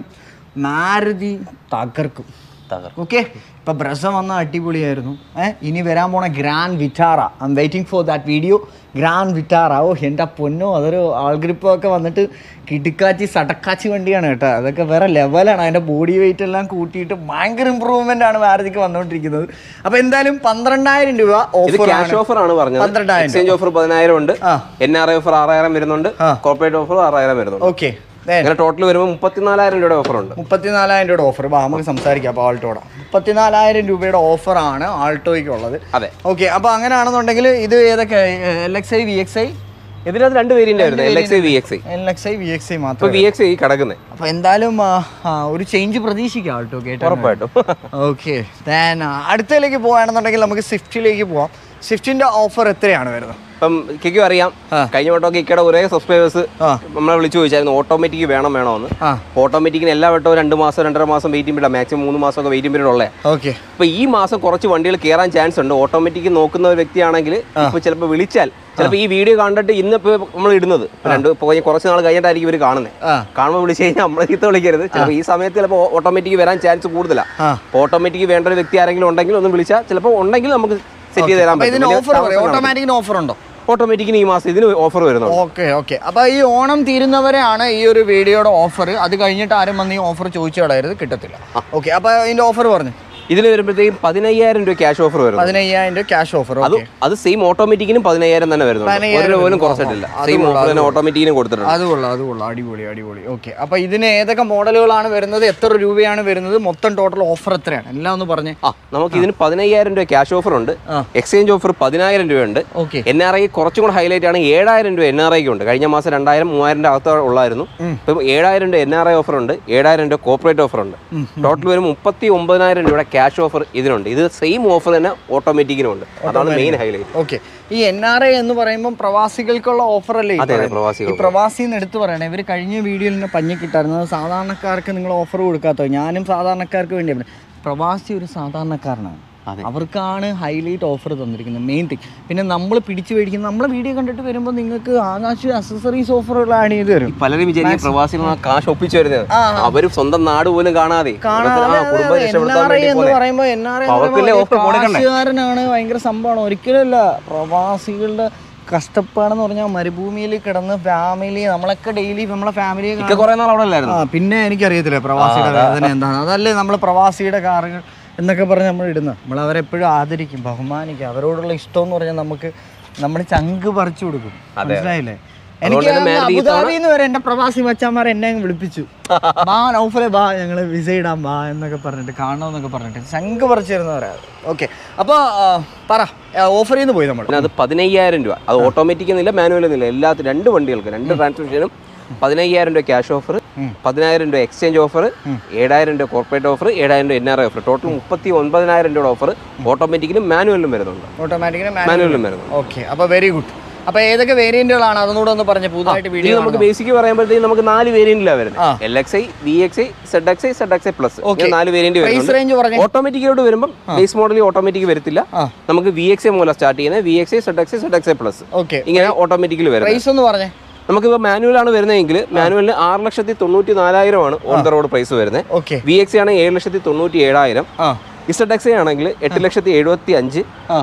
മാരുതി തകർക്കും തകർക്കും. ഓക്കെ ഇപ്പൊ ബ്രസ വന്ന അടിപൊളിയായിരുന്നു ഏഹ് ഇനി വരാൻ പോണ grand Vitara I'm waiting for that video grand Vitara ഓ എൻ്റെ പൊന്നോ അതൊരു ആൾഗ്രിപ്പൊക്കെ വന്നിട്ട് കിടുക്കാച്ചി സടക്കാച്ചി വണ്ടിയാണ് കേട്ടോ അതൊക്കെ വേറെ ലെവലാണ് അതിൻ്റെ ബോഡി വെയിറ്റ് എല്ലാം കൂട്ടിയിട്ട് ഭയങ്കര ഇമ്പ്രൂവ്മെൻ്റ് ആണ് മാരുതിക്ക് വന്നുകൊണ്ടിരിക്കുന്നത് അപ്പോൾ എന്തായാലും പന്ത്രണ്ടായിരം രൂപ ഇത് ഓഫർ ക്യാഷ് ഓഫർ ആണ് പറഞ്ഞത് പന്ത്രണ്ടായിരം എക്സ്ചേഞ്ച് ഓഫർ പതിനായിരം ഉണ്ട് ആ. എൻ ആർ ഐ ഓഫർ ആറായിരം വരുന്നുണ്ട് ആ. കോർപ്പറേറ്റ് ഓഫർ ആറായിരം വരുന്നുണ്ട് ഓക്കെ അങ്ങനെ ടോട്ടൽ വരുമ്പോൾ മുപ്പത്തിനാലായിരം രൂപയുടെ ഓഫർ ഉണ്ട് മുപ്പത്തിനാലായിരം രൂപയുടെ ഓഫർ വാ നമുക്ക് സംസാരിക്കാം അപ്പോൾ ആൾട്ടോടെ മുപ്പത്തിനാലായിരം രൂപയുടെ ഓഫറാണ് ആൾട്ടോയ്ക്ക് ഉള്ളത് അതെ ഓക്കെ അപ്പോൾ അങ്ങനെയാണെന്നുണ്ടെങ്കിൽ ഇത് ഏതൊക്കെ L X I V X I ഇതിനകത്ത് രണ്ട് വേരിയന്റ് വരുന്നത് L X I V X I L X I V X I ഇപ്പൊ മാത്രം വി എക്സ് ഐ കിടക്കുന്നത് അപ്പോൾ എന്തായാലും ആ, ആ, ഒരു ചേഞ്ച് പ്രതീക്ഷിക്കാം ആൾട്ടോ കേട്ടോ ഉറപ്പായിട്ടും ഓക്കെ ദാൻ അടുത്തതിലേക്ക് പോവുകയാണെന്നുണ്ടെങ്കിൽ നമുക്ക് സ്വിഫ്റ്റിലേക്ക് പോവാം സ്വിഫ്റ്റിന്റെ ഓഫർ എത്രയാണ് വരുന്നത് ഇപ്പം കിക്കും അറിയാം ആ. കഴിഞ്ഞ വട്ടം കിക്കയുടെ ഒരേ സബ്സ്ക്രൈബേഴ്സ് ആ. നമ്മളെ വിളിച്ചു ചോദിച്ചായിരുന്നു ഓട്ടോമാറ്റിക് വേണം വേണോ എന്ന് ആ ഓട്ടോമാറ്റിക്കിന് എല്ലാ വട്ടവും രണ്ട് മാസം രണ്ടര മാസം വെയിറ്റിംഗ് പീരീഡ് മാക്സിമം മൂന്ന് മാസമൊക്കെ വെയിറ്റിംഗ് പീരീഡ് ഉള്ളത് ഓക്കെ ഇപ്പൊ ഈ മാസം കുറച്ച് വണ്ടികൾ കയറാൻ ചാൻസ് ഉണ്ട് ഓട്ടോമാറ്റിക് നോക്കുന്ന ഒരു വ്യക്തിയാണെങ്കിൽ ഇപ്പൊ ചിലപ്പോൾ വിളിച്ചാൽ ചിലപ്പോൾ ഈ വീഡിയോ കണ്ടിട്ട് ഇന്നിപ്പോ നമ്മൾ ഇടുന്നത് ഇപ്പൊ രണ്ട് ഇപ്പൊ കഴിഞ്ഞ കുറച്ച് നാൾ കഴിഞ്ഞിട്ടായിരിക്കും ഇവർ കാണുന്നത് ആ കാണുമ്പോൾ വിളിച്ചു കഴിഞ്ഞാൽ നമ്മളെ ചീത്ത വിളിക്കരുത് ചിലപ്പോൾ ഈ സമയത്ത് ചിലപ്പോൾ ഓട്ടോമാറ്റിക് വരാൻ ചാൻസ് കൂടുതലാണ് ആ ഓട്ടോമാറ്റിക് വേണ്ട ഒരു വ്യക്തി ആരെങ്കിലും ഉണ്ടെങ്കിൽ ഒന്ന് വിളിച്ചാൽ ചിലപ്പോൾ ഉണ്ടെങ്കിൽ നമുക്ക് സെറ്റ് ചെയ്ത് തരാൻ അപ്പോൾ ഇതിന് ഓഫർ പറയും ഓട്ടോമാറ്റിക്കിന് ഓഫർ ഉണ്ടോ ഓട്ടോമാറ്റിക്കിന് ഈ മാസം ഇതിന് ഓഫർ വരുന്നുണ്ട് ഓക്കെ ഓക്കെ അപ്പോൾ ഈ ഓണം തീരുന്നവരെയാണ് ഈ ഒരു വീഡിയോയുടെ ഓഫർ അത് കഴിഞ്ഞിട്ട് ആരും വന്ന് ഈ ഓഫർ ചോദിച്ചു കളയരുത് കിട്ടത്തില്ല ഓക്കെ അപ്പോൾ ഇതിന്റെ ഓഫർ പറഞ്ഞു ഇതിന് വരുമ്പോഴത്തേക്കും പതിനയ്യായിരം രൂപ ക്യാഷ് ഓഫർ വരും പതിനയ്യായിരം രൂപ ക്യാഷ് ഓഫർ അത് അത് സെയിം ഓട്ടോമാറ്റിക്കിനും പതിനയ്യായിരം തന്നെ വരുന്നുണ്ട് ഒരു പതിനയ്യായിരം രൂപ പോലും വരുന്നു. കുറച്ചിട്ടില്ല ആ, സെയിം അതുകൊള്ളാം, ഓഫർ തന്നെ ഓട്ടോമാറ്റിക്കിനും കൊടുത്തിട്ടുണ്ട് അത് കൊള്ളാം അത് കൊള്ളാം അടിപൊളി അടിപൊളി ഓക്കെ അപ്പോൾ ഇതിന് ഏതൊക്കെ മോഡലുകളാണ് വരുന്നത് എത്ര രൂപയാണ് വരുന്നത് മൊത്തം ടോട്ടൽ ഓഫർ എത്രയാണ് എല്ലാം ഒന്ന് പറഞ്ഞേ ആ നമുക്ക് ഇതിന് പതിനയ്യായിരം രൂപ ക്യാഷ് ഓഫർ ഉണ്ട് ആ. എക്സ്ചേഞ്ച് ഓഫർ പതിനായിരം രൂപയുണ്ട് ഓക്കെ എൻ ആർ ഐ കുറച്ചും കൂടെ ഹൈലൈറ്റ് ആണ് ഏഴായിരം രൂപ എൻ ആർ ഐക്ക് ഉണ്ട് കഴിഞ്ഞ മാസം രണ്ടായിരം മൂവായിരം രൂപ അകത്ത് ഉള്ളായിരുന്നു ഇപ്പം ഏഴായിരം രൂപ എൻ ആർ ഐ ഓഫർ ഉണ്ട് ഏഴായിരം രൂപ കോർപ്പറേറ്റ് ഓഫർ ഉണ്ട് ടോട്ടൽ വരും മുപ്പത്തി ഒമ്പതിനായിരം രൂപയുടെ ക്യാഷ് ഓഫർ ഇതിനുണ്ട് ഇത് സെയിം ഓഫർ തന്നെ ഓട്ടോമാറ്റിക്കിനും ഉണ്ട് അതാണ് മെയിൻ ഹൈലൈറ്റ് ഓക്കെ ഈ എൻ ആർ ഐ എന്ന് പറയുമ്പോൾ പ്രവാസികൾക്കുള്ള ഓഫർ അല്ലേ ഈ അതെ അതെ പറയുന്നത്? പ്രവാസികൾ ഈ പ്രവാസി എന്ന് എടുത്തു പറയണേ ഇവർ കഴിഞ്ഞ വീഡിയോയിൽ തന്നെ പഞ്ഞിക്കിട്ടായിരുന്നു അത് സാധാരണക്കാർക്ക് നിങ്ങൾ ഓഫർ കൊടുക്കാത്തത് ഞാനും സാധാരണക്കാർക്ക് വേണ്ടിയാണ് പ്രവാസി ഒരു സാധാരണക്കാരനാണ് അതെ. അവർക്കാണ് ഹൈലൈറ്റ് ഓഫർ തന്നിരിക്കുന്നത് മെയിൻ തിങ് പിന്നെ നമ്മൾ പിടിച്ചു മേടിക്കുന്ന നമ്മളെ വീഡിയോ കണ്ടിട്ട് വരുമ്പോൾ നിങ്ങൾക്ക് ആകാശ അക്സസറീസ് ഓഫറുകൾ ആഡ് ചെയ്ത് തരും പലരും വിചാരിക്കും പ്രവാസികൾ ആ കാശ് ഒപ്പിച്ചു വരുന്നത് ആ, അവര് സ്വന്തം നാട് പോലും കാണാതെ കാണാതെ ആ, കുടുംബം എൻ രക്ഷപ്പെടുത്താൻ ആർ ഐ വേണ്ടി എന്ന് പോലെ പറയുമ്പോൾ എൻ ആർ ഐ അവർക്കല്ലേ offer കൊടുക്കണ്ടേ? കാശുകാരനാണ് ഭയങ്കര സംഭവമാണ് ഒരിക്കലല്ല പ്രവാസികളുടെ കഷ്ടപ്പാടെന്ന് പറഞ്ഞാൽ മരുഭൂമിയിൽ കിടന്ന് ഫാമിലി നമ്മളൊക്കെ ഡെയിലി നമ്മളെ ഫാമിലിയെ ഒക്കെ കുറെ നാൾ അവിടെ അല്ലായിരുന്നു ആ പിന്നെ എനിക്കറിയത്തില്ല പ്രവാസിയുടെ വേദന എന്താണ് അതല്ലേ നമ്മൾ പ്രവാസിയുടെ കാറുകൾ എന്നൊക്കെ പറഞ്ഞ് നമ്മൾ ഇടുന്നത് നമ്മൾ അവരെപ്പോഴും ആദരിക്കും ബഹുമാനിക്കും അവരോടുള്ള ഇഷ്ടം എന്ന് പറഞ്ഞാൽ നമുക്ക് നമ്മൾ ചങ്ക് പറിച്ചു കൊടുക്കും മനസ്സിലായില്ലേ എനിക്ക് അതുകൊണ്ട് തന്നെ അന്ന് മാരുതി അബുദാബിന്ന് വരെ എൻ്റെ പ്രവാസി മച്ചാന്മാർ എന്നെ അങ്ങ് വിളിപ്പിച്ചു ബാ നൗഫലെ ബാ ഞങ്ങൾ വിസ ഇടാം ബാ എന്നൊക്കെ പറഞ്ഞിട്ട് കാണണമെന്നൊക്കെ പറഞ്ഞിട്ട് ശംഖ് പറിച്ചു തരുന്നവരാ ഓക്കെ അപ്പോൾ പറ ഓഫറിൽ നിന്ന് പോയി നമ്മൾ പിന്നെ അത് പതിനയ്യായിരം രൂപ അത് ഓട്ടോമാറ്റിക് എന്നില്ല മാനുവൽ എന്നില്ല എല്ലാത്തിനും രണ്ട് വണ്ടികൾക്ക് രണ്ട് ട്രാൻസ്മിഷനും പതിനയ്യായിരം രൂപ ക്യാഷ് ഓഫർ പതിനായിരം രൂപ എക്സ്ചേഞ്ച് ഓഫർ ഏഴായിരം രൂപ കോർപ്പറേറ്റ് ഓഫർ ഏഴായിരം രൂപ N R I offer total മുപ്പത്തി ഒൻപതിനായിരം രൂപയുടെ ഓഫർ ഓട്ടോമാറ്റിക്കിലും മാനുവലിലും വരുന്നുണ്ട് ഓട്ടോമാറ്റിക്കിന് മാനുവലിലും വരുന്നുണ്ട് ഓക്കെ അപ്പോൾ വെരി ഗുഡ് അപ്പോൾ ഏതൊക്കെ വേരിയന്റുകളാണ് അതൊന്നുകൂടെ ഒന്ന് പറഞ്ഞ് പുതുതായിട്ട് ഇത് വീഡിയോ നമുക്ക് ബേസിക് പറയുമ്പോഴത്തേക്ക് നമുക്ക് നാല് വേരിയന്റിലാണ് വരുന്നത് ആ. L X I V X I Z X I Z X I plus Okay. നാല് വേരിയന്റ് പ്രൈസ് വരുന്നുണ്ട് റേഞ്ച് പറഞ്ഞേ ഓട്ടോമാറ്റിക്കോട് വരുമ്പോൾ ബേസ് മോഡലിൽ ഓട്ടോമാറ്റിക് വരത്തില്ല ആ. നമുക്ക് വി എക്സ് ഐ മൂലം സ്റ്റാർട്ട് ചെയ്യുന്നത് V X I Z X I Z X I plus okay ഇങ്ങനെ ഓട്ടോമാറ്റിക്കലി വരുന്നത് പ്രൈസ് ഒന്ന് പറഞ്ഞേ നമുക്കിപ്പോൾ മാനുവലാണ് വരുന്നതെങ്കിൽ മാനുവലിന് ആറ് ലക്ഷത്തി തൊണ്ണൂറ്റി നാലായിരം ആണ് ഓൺ ദ റോഡ് പ്രൈസ് വരുന്നത് ഓക്കെ വി എക്സ് ആണെങ്കിൽ ഏഴ് ലക്ഷത്തി തൊണ്ണൂറ്റി ഏഴായിരം ആ ഇസഡ് എക്സ് ആണെങ്കിൽ എട്ട് ലക്ഷത്തി എഴുപത്തി അഞ്ച് ആ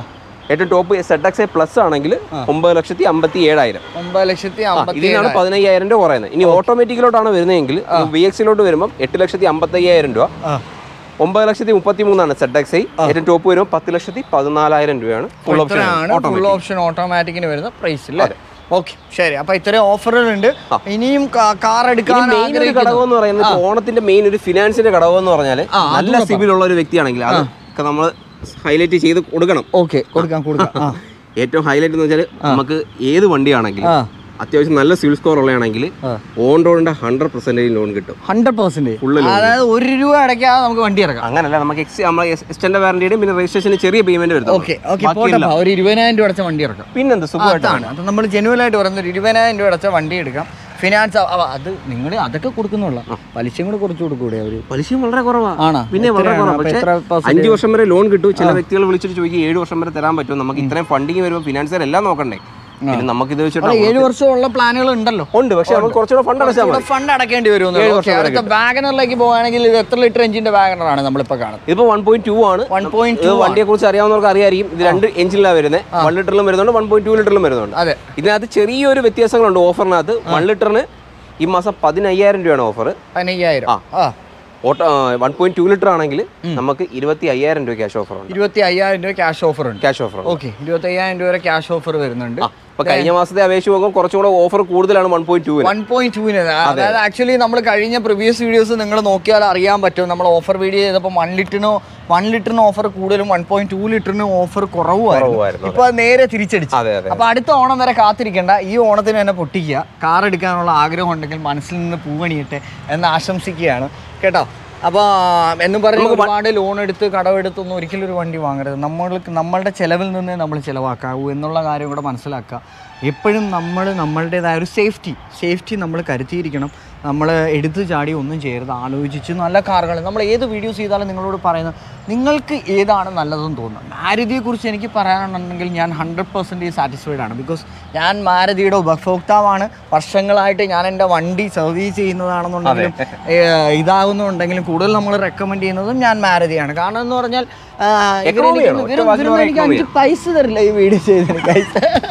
ഏറ്റവും ടോപ്പ് സെഡ് എക്സ് പ്ലസ് ആണെങ്കിൽ ഒമ്പത് ലക്ഷത്തി അമ്പത്തി ഏഴായിരം ഒമ്പത് ലക്ഷത്തി ആ, അമ്പത്തി ഇതിനാണ് പതിനയ്യായിരം രൂപ കുറയുന്നത് ഇനി ഓട്ടോമാറ്റിക്കിലോട്ടാണ് വരുന്നതെങ്കിൽ വി എക്സിലോട്ട് വരുമ്പോൾ എട്ട് ലക്ഷത്തി അമ്പത്തി അയ്യായിരം രൂപ ആ. ഒമ്പത് ലക്ഷത്തി മുപ്പത്തി മൂന്നാണ് സെഡ് എക്സ് ഐ ഏറ്റവും ടോപ്പ് വരുമ്പോൾ പത്ത് ലക്ഷത്തി പതിനാലായിരം രൂപയാണ് ഫുൾ ഓപ്ഷൻ ഇത്രയാണ് ഫുൾ ഓപ്ഷൻ ഓട്ടോമാറ്റിക്കിന് വരുന്ന പ്രൈസ് അല്ലേ ഓക്കെ ശരി അപ്പൊ ഇത്രയും ഓഫറുകളുണ്ട് ഇനിയും കാർ എടുക്കാൻ മെയിൻ ഒരു ആഗ്രഹിക്കുന്ന- ഘടകം എന്ന് പറയുന്നത് ഇപ്പൊ ഓണത്തിന്റെ മെയിൻ ഒരു ഫിനാൻസിന്റെ ഘടകം എന്ന് പറഞ്ഞാൽ നല്ല സിബിൽ ഉള്ള ഒരു വ്യക്തിയാണെങ്കിൽ അത് നമ്മൾ ഹൈലൈറ്റ് ചെയ്ത് കൊടുക്കണം ഓക്കെ കൊടുക്കാം കൊടുക്കാം ആ ഏറ്റവും ഹൈലൈറ്റ് എന്ന് വെച്ചാൽ നമുക്ക് ഏത് വണ്ടിയാണെങ്കിലും ആ അത്യാവശ്യം നല്ല സിവിൽ സ്കോർ ഉള്ളതാണെങ്കിൽ ഓൺ റോഡിന്റെ ഹൺഡ്രഡ് പെർസെന്റേജ് ലോൺ കിട്ടും ഹൺഡ്രഡ് പെർസെന്റ് Full loan. അതായത് ഒരു രൂപ അടയ്ക്കാതെ നമുക്ക് വണ്ടി ഇറക്കാം അങ്ങനല്ല നമുക്ക് എക്സ് നമ്മളെ എക്സ്റ്റൻഡ് വാറന്റിയുടെയും പിന്നെ രജിസ്ട്രേഷന് ചെറിയ പേയ്മെന്റ് വരുത്തും ഓക്കെ ഓക്കെ പോട്ടെ ഒരു ഇരുപതിനായിരം രൂപ അടച്ച വണ്ടി ഇറക്കാം പിന്നെന്ത് സുഖമായിട്ട് അതാണ് അത് നമ്മൾ ജെനുവൽ ആയിട്ട് പറയുന്നത് ഒരു ഇരുപതിനായിരം രൂപ അടച്ച വണ്ടി എടുക്കാം ഫിനാൻസ് അത് നിങ്ങൾ അതൊക്കെ കൊടുക്കുന്നുള്ള പലിശയും കൂടെ കുറച്ച് കൊടുക്കൂടെ അവര് പലിശയും വളരെ കുറവാണ് ആണോ പിന്നെ വളരെ എത്രയാണ്? കുറവാണ് അപ്പൊ പക്ഷേ എത്ര percentage? അഞ്ച് വർഷം വരെ ലോൺ കിട്ടും ചില വ്യക്തികൾ വിളിച്ചിട്ട് ചോദിക്കും ഏഴ് വർഷം വരെ തരാൻ പറ്റും നമുക്ക് ഇത്രയും ഫണ്ടിങ് വരുമ്പോൾ ഫിനാൻസർ എല്ലാം നോക്കണ്ടേ പിന്നെ നമുക്ക് ഇത് വെച്ചിട്ട് അല്ല, ഏഴ് വർഷമുള്ള പ്ലാനുകൾ ഉണ്ടല്ലോ ഉണ്ട് പക്ഷെ നമുക്ക് കുറച്ചുകൂടെ ഫണ്ട് അടച്ചാൽ മതി ഫണ്ട് അടക്കേണ്ടി വരും അടുത്ത വാഗനറിലേക്ക് പോകുകയാണെങ്കിൽ ഇത് എത്ര ലിറ്റർ എഞ്ചിന്റെ വാഗനറാണ് നമ്മളിപ്പോ കാണുന്നത് ഇതിപ്പോ വൺ പോയിന്റ് ടു ആണ് വൺ പോയിന്റ് ഇത് വണ്ടിയെ കുറിച്ച് അറിയാവുന്നവർക്ക് അറിയായിരിക്കും ഇത് രണ്ട് എഞ്ചിനിലാണ് വരുന്നത് വൺ ലിറ്ററിലും വരുന്നുണ്ട് വൺ പോയിന്റ് ടു ലിറ്ററിലും വരുന്നുണ്ട് അതെ ഇതിനകത്ത് ചെറിയൊരു വ്യത്യാസങ്ങളുണ്ട് ഓഫറിനകത്ത് വൺ ലിറ്ററിന് ഈ മാസം പതിനയ്യായിരം രൂപയാണ് ഓഫർ പതിനയ്യായിരം ആ auto one point two litre ആണെങ്കിൽ നമുക്ക് ഇരുപത്തി അയ്യായിരം രൂപ ക്യാഷ് ഓഫർ ഉണ്ട് ഇരുപത്തി അയ്യായിരം രൂപ ക്യാഷ് ഓഫർ ഉണ്ട് ക്യാഷ് ഓഫർ ഓക്കെ ഇരുപത്തി അയ്യായിരം രൂപ വരെ ക്യാഷ് ഓഫർ വരുന്നുണ്ട് അപ്പൊ കഴിഞ്ഞ മാസത്തെ അപേക്ഷിച്ച് നോക്കുമ്പോൾ കുറച്ചും കൂടെ ഓഫർ കൂടുതലാണ് one point two one point ടൂവിന് അതായത് ആക്ച്വലി നമ്മൾ കഴിഞ്ഞ പ്രീവിയസ് വീഡിയോസ് നിങ്ങൾ നോക്കിയാൽ അറിയാൻ പറ്റും നമ്മൾ ഓഫർ വീഡിയോ ചെയ്തപ്പോൾ വൺ ലിറ്ററിനോ വൺ ലിറ്ററിന് ഓഫർ കൂടുതലും വൺ പോയിന്റ് ടു ലിറ്ററിന് ഓഫർ കുറവുമായിരുന്നു കുറവായിരുന്നു, ഇപ്പൊ അത് നേരെ തിരിച്ചടിച്ചു അതെ അതെ അപ്പൊ അടുത്ത ഓണം വരെ കാത്തിരിക്കേണ്ട ഈ ഓണത്തിന് തന്നെ പൊട്ടിക്കുക കാർ എടുക്കാനുള്ള ആഗ്രഹം ഉണ്ടെങ്കിൽ മനസ്സിൽ നിന്ന് പൂവണിയട്ടെ എന്ന് ആശംസിക്കുകയാണ് കേട്ടോ അപ്പോൾ എന്നും പറഞ്ഞ് ഒരുപാട് ലോൺ എടുത്ത് കടമെടുത്തൊന്നും ഒരിക്കലും ഒരു വണ്ടി വാങ്ങരുത് നമ്മൾക്ക് നമ്മളുടെ ചിലവിൽ നിന്ന് നമ്മൾ ചിലവാക്കാവൂ എന്നുള്ള കാര്യം കൂടെ മനസ്സിലാക്കുക എപ്പോഴും നമ്മൾ നമ്മളുടേതായ ഒരു സേഫ്റ്റി സേഫ്റ്റി നമ്മൾ കരുതിയിരിക്കണം നമ്മൾ എടുത്തു ചാടി ഒന്നും ചെയ്യരുത് ആലോചിച്ച് നല്ല കാറുകൾ നമ്മൾ ഏത് വീഡിയോസ് ചെയ്താലും നിങ്ങളോട് പറയുന്നത് നിങ്ങൾക്ക് ഏതാണ് നല്ലതെന്ന് തോന്നുന്നത് മാരുതിയെക്കുറിച്ച് എനിക്ക് പറയാനുണ്ടെങ്കിൽ ഞാൻ ഹൺഡ്രഡ് പെർസെൻറ്റേജ് സാറ്റിസ്ഫൈഡ് ആണ് ബിക്കോസ് ഞാൻ മാരുതിയുടെ ഉപഭോക്താവാണ് വർഷങ്ങളായിട്ട് ഞാൻ എൻ്റെ വണ്ടി സർവീസ് ചെയ്യുന്നതാണെന്നുണ്ടെങ്കിലും ഏഹ്, ഇതാകുന്നുണ്ടെങ്കിലും കൂടുതൽ നമ്മൾ റെക്കമെൻഡ് ചെയ്യുന്നതും ഞാൻ മാരുതിയാണ് കാരണം എന്ന് പറഞ്ഞാൽ ആ, ഇവര് Economy എനിക്ക് ആണോ? ഒറ്റ ഇവര് വാക്കിൽ ഇവരൊന്നും എനിക്ക് economy അഞ്ച് പൈസ തരില്ല ഈ വീഡിയോ ചെയ്തതിന് guys.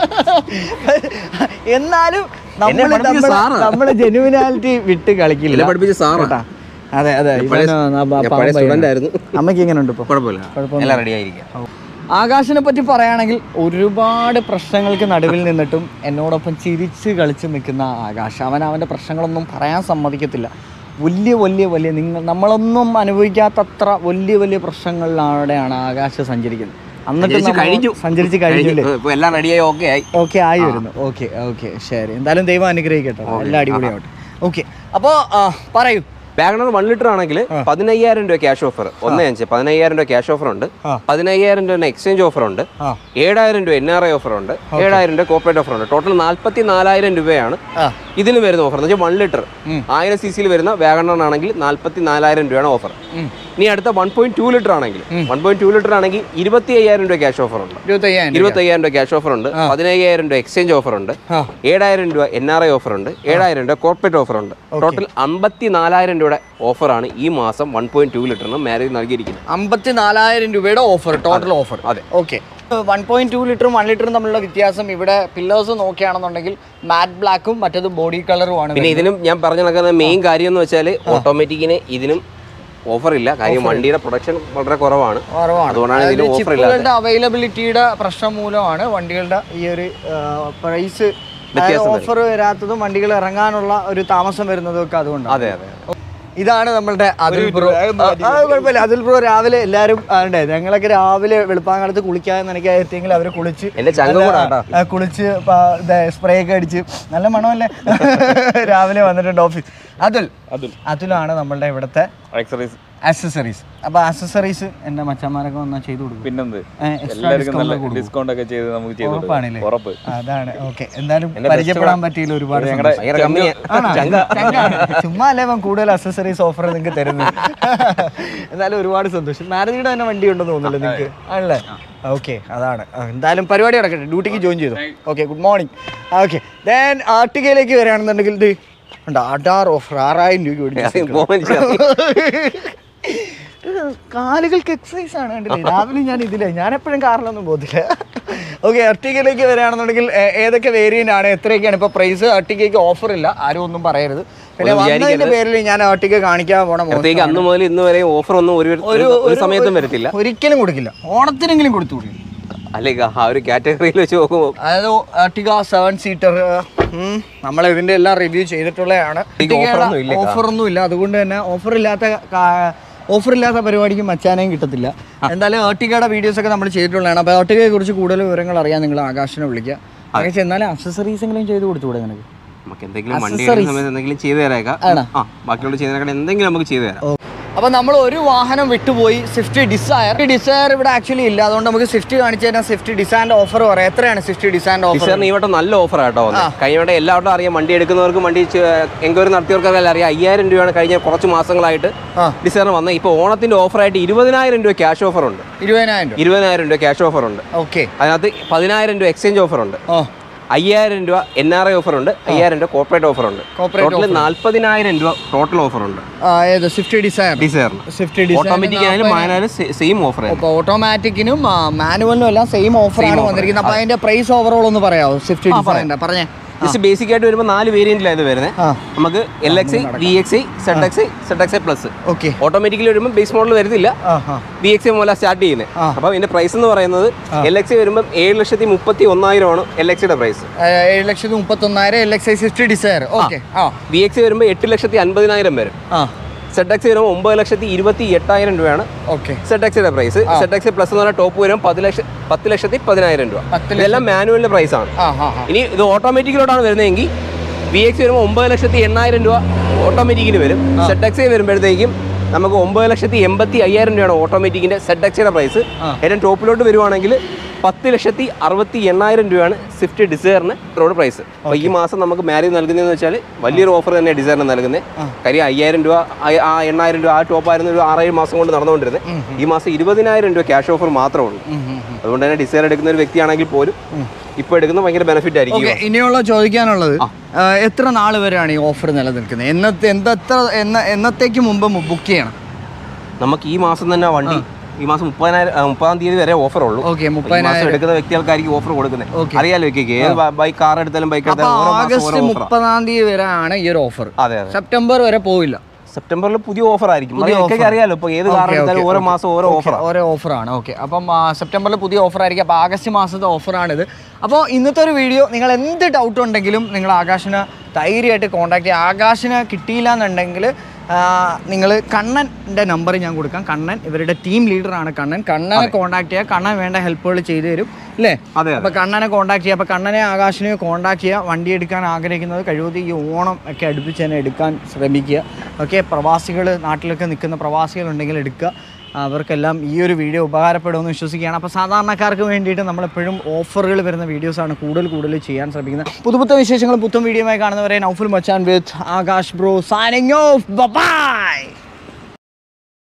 എന്നാലും നമ്മൾ പഠിപ്പിച്ച സാറാ. നമ്മളെ ജെനുവിനാലിറ്റി വിട്ട് കളിക്കില്ല എന്നെ പഠിപ്പിച്ച സാറാ കേട്ടാ. അതെ അതെ പഴയ- ഇവന് ആ പാ- ഞാൻ പാവം പഴയ പയ്യനാ. സ്റ്റുഡന്റ് ആയിരുന്നു അമ്മയ്ക്ക് എങ്ങനെയുണ്ട് ഇപ്പോൾ കുഴപ്പമില്ല എല്ലാം റെഡി ആയിരിക്കാം ആകാശിനെ പറ്റി പറയുകയാണെങ്കിൽ ഒരുപാട് പ്രശ്നങ്ങൾക്ക് നടുവിൽ നിന്നിട്ടും എന്നോടൊപ്പം ചിരിച്ച് കളിച്ച് നിൽക്കുന്ന ആകാശ് അവൻ അവൻ്റെ പ്രശ്നങ്ങളൊന്നും പറയാൻ സമ്മതിക്കത്തില്ല വലിയ വലിയ വലിയ നിങ്ങൾ നമ്മളൊന്നും അനുഭവിക്കാത്തത്ര വലിയ വലിയ പ്രശ്നങ്ങളിലൂടെയാണ് ആകാശ് സഞ്ചരിക്കുന്നത് എന്നിട്ട് സഞ്ചരിച്ച് നമ്മൾ കഴിഞ്ഞു. സഞ്ചരിച്ച് കഴിഞ്ഞില്ലേ ഇപ്പൊ എല്ലാം റെഡിയായി ഓക്കെ ആയി ഓക്കെ ആയി വരുന്നു ഓക്കെ ഓക്കെ ശരി എന്തായാലും ദൈവം അനുഗ്രഹിക്കട്ടെ എല്ലാം അടിപൊളിയാവട്ടെ ഓക്കെ അപ്പോൾ പറയൂ വാഗണർ വൺ ലിറ്റർ ആണെങ്കിൽ പതിനയ്യായിരം രൂപ ക്യാഷ് ഓഫർ ഒന്ന് അഞ്ച് പതിനയ്യായിരം രൂപ ക്യാഷ് ഓഫർ ഉണ്ട് ആ. പതിനയ്യായിരം രൂപ എക്സ്ചേഞ്ച് ഓഫർ ഉണ്ട് ആ ഏഴായിരം രൂപ എൻ ആർ ഐ ഓഫർ ഉണ്ട് ഏഴായിരം രൂപ കോർപ്പറേറ്റ് ഓഫർ ഉണ്ട് ടോട്ടൽ നാല്പത്തി നാലായിരം രൂപയാണ് ആ ഇതിന് വരുന്ന ഓഫർ എന്ന് വെച്ചാൽ വൺ ലിറ്റർ ആയിരം സി സിയിൽ വരുന്ന വാഗണറിനാണെങ്കിൽ നാല്പത്തി നാലായിരം രൂപയാണ് ഓഫർ ഉം. ഇനി അടുത്ത വൺ പോയിന്റ് ടു ലിറ്റർ ആണെങ്കിൽ വൺ പോയിന്റ് ടു ലിറ്റർ ആണെങ്കിൽ ഇരുപത്തി അയ്യായിരം രൂപ ക്യാഷ് ഓഫർ ഉണ്ട് ഇരുപത്തയ്യായിരം ഇരുപത്തി അയ്യായിരം രൂപ ക്യാഷ് ഓഫർ ഉണ്ട് പതിനയ്യായിരം രൂപ എക്സ്ചേഞ്ച് ഓഫർ ഉണ്ട് ആ ഏഴായിരം രൂപ എൻ ആർ ഐ ഓഫർ ഉണ്ട് ഏഴായിരം രൂപ കോർപ്പറേറ്റ് ഓഫർ ഉണ്ട് ടോട്ടൽ അമ്പത്തി നാലായിരം രൂപയുടെ ഓഫറാണ് ഈ മാസം വൺ പോയിന്റ് ടു ലിറ്ററിന് മാരേജ് നൽകിയിരിക്കുന്നത് അമ്പത്തി നാലായിരം രൂപയുടെ ഓഫർ ടോട്ടൽ ഓഫർ അതെ. ഓക്കെ വൺ പോയിന്റ് ടു ലിറ്ററും വൺ ലിറ്ററും തമ്മിലുള്ള വ്യത്യാസം ഇവിടെ പില്ലേഴ്സ് നോക്കുകയാണെന്നുണ്ടെങ്കിൽ മാറ്റ് ബ്ലാക്കും മറ്റേത് ബോഡി കളറുമാണ് പിന്നെ ഇതിനും ഞാൻ പറഞ്ഞു നടക്കുന്ന മെയിൻ കാര്യം എന്ന് വെച്ചാൽ ഓട്ടോമാറ്റിക്കിന് ഇതിനും ഓഫർ ഇല്ല കാര്യം വണ്ടിയുടെ പ്രൊഡക്ഷൻ വളരെ കുറവാണ് കുറവാണ് അതുകൊണ്ടാണ് ഇതിന് ഓഫർ ഇല്ലാത്തത് ചിപ്പുകളുടെ അവൈലബിലിറ്റിയുടെ പ്രശ്നം മൂലമാണ് വണ്ടികളുടെ ഈ ഒരു പ്രൈസ് വ്യത്യാസം ഓഫർ വരാത്തതും വണ്ടികൾ ഇറങ്ങാനുള്ള ഒരു താമസം വരുന്നതും ഒക്കെ അതുകൊണ്ടാണ് അതെ അതെ ഇതാണ് നമ്മളുടെ അതുൽ ബ്രോ ആ, ആ, കുഴപ്പമില്ല അതുൽ ബ്രോ രാവിലെ എല്ലാവരും ഉണ്ട് ഞങ്ങളൊക്കെ രാവിലെ വെളുപ്പാങ്കാലത്ത് കുളിക്കാൻ നനയ്ക്കായിരുന്നെങ്കിൽ അവർ കുളിച്ച് എന്റെ ചങ്ക കൂടെ കേട്ടോ. ആ, കുളിച്ച് സ്പ്രേ ഒക്കെ അടിച്ച് നല്ല മണമല്ലേ രാവിലെ വന്നിട്ടുണ്ട് ഓഫീസ് അതുൽ അതുലാണ് നമ്മളുടെ ഇവിടുത്തെ ആക്സറീസ് ആക്സസറീസ് അപ്പൊ ആക്സസറീസ് എന്റെ മച്ചന്മാരൊക്കെ വന്നാൽ ചെയ്തു കൊടുക്കും പിന്നെന്ത് ഏ, extra എല്ലാവർക്കും discount നല്ല ഒക്കെ കൊടുക്കും. ഡിസ്കൗണ്ട് ഒക്കെ ചെയ്ത് നമുക്ക് ചെയ്ത് കൊടുക്കാം. ഉറപ്പാണല്ലേ? ഉറപ്പ് അതാണ് ഓക്കെ എന്തായാലും പരിചയപ്പെടാൻ പറ്റിയില്ല ഒരുപാട് സന്തോഷം. ഭയങ്കര കമ്മിയാ ആണോ? ചങ്കാണ്. ചുമ്മാ അല്ലേ അവൻ കൂടുതൽ അക്സസറീസ് ഓഫർ നിങ്ങൾക്ക് തരുന്നത് എന്നാലും ഒരുപാട് സന്തോഷം മാരുതിയുടെ തന്നെ വണ്ടി ഉണ്ടെന്ന് തോന്നുന്നല്ലോ നിങ്ങൾക്ക് ആണല്ലേ ഓക്കെ അതാണ് ആ, എന്തായാലും പരിപാടി നടക്കട്ടെ ഡ്യൂട്ടിക്ക് ജോയിൻ ചെയ്തു okay good morning okay then ആർട്ടിക്കയിലേക്ക് വരികയാണെന്നുണ്ടെങ്കിൽ ഇത് ഉണ്ട് അഡാർ ഓഫർ ആറായിരം രൂപ മേടിച്ചു പോകാൻ കാലുകൾക്ക് എക്സസൈസ് ആണ് കണ്ടില്ലേ രാവിലെ ഞാൻ ഇതിലെ ഞാൻ എപ്പോഴും കാറിലൊന്നും പോകത്തില്ല ഓക്കെ അർട്ടിക്കയിലേക്ക് വരികയാണെന്നുണ്ടെങ്കിൽ ഏ- ഏതൊക്കെ വേരിയന്റ് ആണ് എത്രയൊക്കെയാണ് ഇപ്പൊ പ്രൈസ് അർട്ടിക്കയ്ക്ക് ഓഫർ ഇല്ല ആരും ഒന്നും പറയരുത് പിന്നെ ഒന്നും വന്നതിന്റെ പേരിൽ ഞാൻ അർട്ടിക്ക കാണിക്കാൻ പോണ മോശം. പ്രത്യേകിച്ച് അന്ന് മുതൽ ഇന്ന് വരെ ഓഫർ ഒന്നും ഒരു ഒരു ഒരു സമയത്തും വരത്തില്ല ഒരിക്കലും കൊടുക്കില്ല ഓണത്തിനെങ്കിലും കൊടുത്തു കൊടുക്കും അല്ലെങ്കിൽ ആ ഒരു കാറ്റഗറിയിൽ വെച്ച് നോക്കുമ്പോൾ അതായത് അർട്ടിക സെവൻ സീറ്റർ നമ്മൾ ഇതിന്റെ എല്ലാം റിവ്യൂ ചെയ്തിട്ടുള്ളതാണ് offer ഒന്നും ഇല്ലേ? ഓഫർ ഒന്നും ഇല്ല അതുകൊണ്ട് തന്നെ ഓഫർ ഇല്ലാത്ത ഓഫർ ഇല്ലാത്ത പരിപാടിക്ക് മച്ചാനേയും കിട്ടത്തില്ല എന്തായാലും ഏർട്ടിക്കയുടെ വീഡിയോസ് ഒക്കെ നമ്മൾ ചെയ്തിട്ടുള്ളതാണ് അപ്പോൾ ഏർട്ടിക്കയെ കുറിച്ച് കൂടുതൽ വിവരങ്ങൾ അറിയാൻ നിങ്ങൾ ആകാശിനെ വിളിക്കുക അങ്ങനെ ചെന്നാലും അക്സസറീസ് എങ്കിലും ചെയ്ത് കൊടുത്തുകൂടെ നിനക്ക് നമുക്ക് എന്തെങ്കിലും വണ്ടി എടുക്കുന്ന സമയത്ത് എന്തെങ്കിലും ചെയ്തു തരാം ആ ബാക്കിയുള്ള ചെയ്തേക്കാൻ എന്തെങ്കിലും നമുക്ക് ചെയ്തു തരാം അപ്പോൾ നമ്മൾ ഒരു വാഹനം വിട്ടുപോയി സ്വിഫ്റ്റ് ഡിസയർ ഡിസയർ ഇവിടെ ആക്ച്വലി ഇല്ല അതുകൊണ്ട് നമുക്ക് സ്വിഫ്റ്റ് കാണിച്ചു തരാം സ്വിഫ്റ്റ് ഡിസൈൻ്റെ ഓഫർ പറയാം എത്രയാണ് സ്വിഫ്റ്റ് ഡിസൈൻ്റെ ഓഫർ ഡിസൈറിന് ഈ വട്ടം നല്ല ഓഫർ ആട്ടോ വന്നത്. കഴിഞ്ഞ വട്ടം എല്ലാവരും അറിയാം വണ്ടി എടുക്കുന്നവർക്കും വണ്ടി എൻക്വയറി നടത്തിയവർക്കെല്ലാം അറിയാം അയ്യായിരം രൂപയാണ് കഴിഞ്ഞ കുറച്ച് മാസങ്ങളായിട്ട് ആ. ഡിസൈറിന് വന്നത് ഇപ്പോൾ ഓണത്തിന്റെ ഓഫറായിട്ട് ഇരുപതിനായിരം രൂപ ക്യാഷ് ഓഫർ ഉണ്ട് ഇരുപതിനായിരം രൂപ ഇരുപതിനായിരം രൂപ ക്യാഷ് ഓഫർ ഉണ്ട് ഓക്കെ അതിനകത്ത് പതിനായിരം രൂപ എക്സ്ചേഞ്ച് ഓഫർ ഉണ്ട് ഓ അയ്യായിരം രൂപ എൻ ആർ ഐ ഓഫർ ഉണ്ട് അയ്യായിരം രൂപ കോർപ്പറേറ്റ് ഓഫർ ഉണ്ട് Corporate ടോട്ടൽ നാല്പതിനായിരം രൂപ ടോട്ടൽ ഓഫർ ഉണ്ട് ആ, ഏത് സ്വിഫ്റ്റ് ഡിസയർ ഡിസൈറിന് സ്വിഫ്റ്റ് ഡിസയർ ഓട്ടോമാറ്റിക് ആയാലും മാനായാലും സെയിം ഓഫർ അപ്പോൾ ഓട്ടോമാറ്റിക്കിനും മാനുവലിനും എല്ലാം സെയിം ഓഫറാണ് വന്നിരിക്കുന്നത് അപ്പോൾ അതിന്റെ പ്രൈസ് ഓവറോൾ ഒന്ന് പറയാമോ സ്വിഫ്റ്റ് ഡിസൈറിന്റെ പറഞ്ഞേ ജസ്റ്റ് ബേസിക് ആയിട്ട് വരുമ്പോൾ നാല് വേരിയന്റിലാണ് ഇത് വരുന്നത് ആ നമുക്ക് L X I V X I Z X I Z X I plus okay automatically വരുമ്പോൾ ബേസ് മോഡൽ വരുന്നില്ല ആ ആ വി എക്സ് ഐ മുതലാണ് സ്റ്റാർട്ട് ചെയ്യുന്നത് ആ. അപ്പോൾ ഇതിന്റെ പ്രൈസ് എന്ന് പറയുന്നത് എൽ എക്സ് ഐ വരുമ്പോൾ ഏഴ് ലക്ഷത്തി മുപ്പത്തി ഒന്നായിരമാണ് എൽ എക്സിയുടെ പ്രൈസ് ഏഴ് ലക്ഷത്തി മുപ്പത്തൊന്നായിരം L X I Swift Dzire okay ആ വി എക്സ് ഐ വരുമ്പോൾ എട്ട് ലക്ഷത്തി അൻപതിനായിരം വരും ആ സെഡ് എക്സ് വരുമ്പോൾ ഒമ്പത് ലക്ഷത്തി ഇരുപത്തി എട്ടായിരം രൂപയാണ് ഓക്കെ സെഡ് എക്സിയുടെ പ്രൈസ് സെഡ് എക്സ് പ്ലസ് എന്ന് പറഞ്ഞാൽ ടോപ്പ് വരുമ്പോൾ പത്ത് ലക്ഷം പത്ത് ലക്ഷത്തി പതിനായിരം രൂപ പത്ത് ഇതെല്ലാം മാനുവലിന്റെ പ്രൈസ് ആണ് ആ ആ ആ ഇനി ഇത് ഓട്ടോമാറ്റിക്കിലോട്ടാണ് വരുന്നതെങ്കിൽ വി എക്സ് വരുമ്പോൾ ഒമ്പത് ലക്ഷത്തി എണ്ണായിരം രൂപ ഓട്ടോമാറ്റിക്കിന് വരും സെഡ് എക്സ് വരുമ്പോഴത്തേക്കും നമുക്ക് ഒമ്പത് ലക്ഷത്തി എൺപത്തി അയ്യായിരം രൂപയാണ് ഓട്ടോമാറ്റിക്കിന്റെ സെഡ് എക്സിയുടെ പ്രൈസ് ആ. ഏറ്റവും ടോപ്പിലോട്ട് വരുവാണെങ്കിൽ പത്ത് ലക്ഷത്തി അറുപത്തി എണ്ണായിരം രൂപയാണ് സ്വിഫ്റ്റ് ഡിസയറിന് റോഡ് പ്രൈസ് അപ്പോൾ ഈ മാസം നമുക്ക് മാരേജ് നൽകുന്നതെന്ന് വെച്ചാൽ വലിയൊരു ഓഫർ തന്നെ ഡിസയറിന് നൽകുന്നത് കാര്യം അയ്യായിരം രൂപ ആ- ആ എണ്ണായിരം രൂപ ആ ടോപ്പ് ആയിരുന്നു ഒരു ആറേഴ് മാസം കൊണ്ട് നടന്നുകൊണ്ടിരുന്നത് ഈ മാസം ഇരുപതിനായിരം രൂപ ക്യാഷ് ഓഫർ മാത്രമേ ഉള്ളൂ അതുകൊണ്ട് തന്നെ ഡിസയർ എടുക്കുന്ന ഒരു വ്യക്തിയാണെങ്കിൽ പോലും ഇപ്പോൾ എടുക്കുന്ന ഭയങ്കര ബെനിഫിറ്റ് ആയിരിക്കും ഈ ഓക്കെ ഇനിയുള്ള ചോദിക്കാനുള്ളത് ആ, എത്ര നാൾ വരെയാണ് ഈ ഓഫർ നിലനിൽക്കുന്നത് എന്നത്തെ എന്തെത്ര എന്ന എന്നത്തേക്ക് മുമ്പ് ബുക്ക് ചെയ്യണം നമുക്ക് ഈ മാസം തന്നെ വണ്ടി ഈ മാസം മുപ്പതിനായിരം ആ, മുപ്പതാം തീയതി വരെ ഓഫർ ഉള്ളൂ ഓക്കെ ഈ മാസം മുപ്പതിനായിരം എടുക്കുന്ന വ്യക്തികൾക്കായിരിക്കും ഓഫർ കൊടുക്കുന്നത് Okay. അറിയാലോ ഇക്കയ്ക്ക് ഏത് ബൈക്ക് കാർ എടുത്താലും ബൈക്ക് അപ്പൊ എടുത്താലും ഓരോ മാസം ആഗസ്റ്റ് ഓരോ ഓഫർ മുപ്പതാം തീയതി വരെ ആണ് ഈ ഒരു ഓഫർ അതെ അതെ സെപ്റ്റംബർ വരെ പോവില്ല സെപ്റ്റംബറിൽ പുതിയ ഓഫർ ആയിരിക്കും പുതിയ അത് ഇക്കയ്ക്ക് offer. അറിയാലോ ഇപ്പൊ ഏത് കാർ Okay, എടുത്താലും okay, ഓരോ okay. മാസം ഓരോ ഓഫർ ഓരോ ഓഫറാണ് ഓക്കെ അപ്പം ആ, സെപ്റ്റംബറിൽ പുതിയ ഓഫർ ആയിരിക്കും അപ്പോൾ ആഗസ്റ്റ് മാസത്തെ ഓഫറാണിത് അപ്പോൾ ഇന്നത്തെ ഒരു വീഡിയോ നിങ്ങൾ എന്ത് ഡൗട്ട് ഉണ്ടെങ്കിലും നിങ്ങൾ ആകാശിനെ ധൈര്യമായിട്ട് കോൺടാക്ട് ചെയ്യുക ആകാശിനെ കിട്ടിയില്ല എന്നുണ്ടെങ്കിൽ നിങ്ങൾ കണ്ണൻ്റെ നമ്പർ ഞാൻ കൊടുക്കാം കണ്ണൻ ഇവരുടെ ടീം ലീഡറാണ് കണ്ണൻ കണ്ണനെ കോൺടാക്ട് ചെയ്യുക കണ്ണൻ വേണ്ട ഹെൽപ്പുകൾ ചെയ്തു തരും അല്ലേ അതെ അതെ അപ്പോൾ കണ്ണനെ കോൺടാക്ട് ചെയ്യുക അപ്പോൾ കണ്ണനെ ആകാശിനെയോ കോൺടാക്ട് ചെയ്യുക വണ്ടി എടുക്കാൻ ആഗ്രഹിക്കുന്നത് കഴിവതും ഈ ഓണം ഒക്കെ അടുപ്പിച്ച് തന്നെ എടുക്കാൻ ശ്രമിക്കുക ഓക്കെ പ്രവാസികൾ നാട്ടിലൊക്കെ നിൽക്കുന്ന പ്രവാസികളുണ്ടെങ്കിൽ എടുക്കുക അവർക്കെല്ലാം ഈ ഒരു വീഡിയോ ഉപകാരപ്പെടുമെന്ന് വിശ്വസിക്കുകയാണ് അപ്പോൾ സാധാരണക്കാർക്ക് വേണ്ടിയിട്ട് നമ്മളെപ്പോഴും ഓഫറുകൾ വരുന്ന വീഡിയോസാണ് കൂടുതൽ കൂടുതൽ ചെയ്യാൻ ശ്രമിക്കുന്നത് പുതുപുത്ത വിശേഷങ്ങളും പുത്തൻ വീഡിയോയുമായി കാണുന്നവരെ നൗഫുൽ മച്ചാൻ with Akash bro signing off by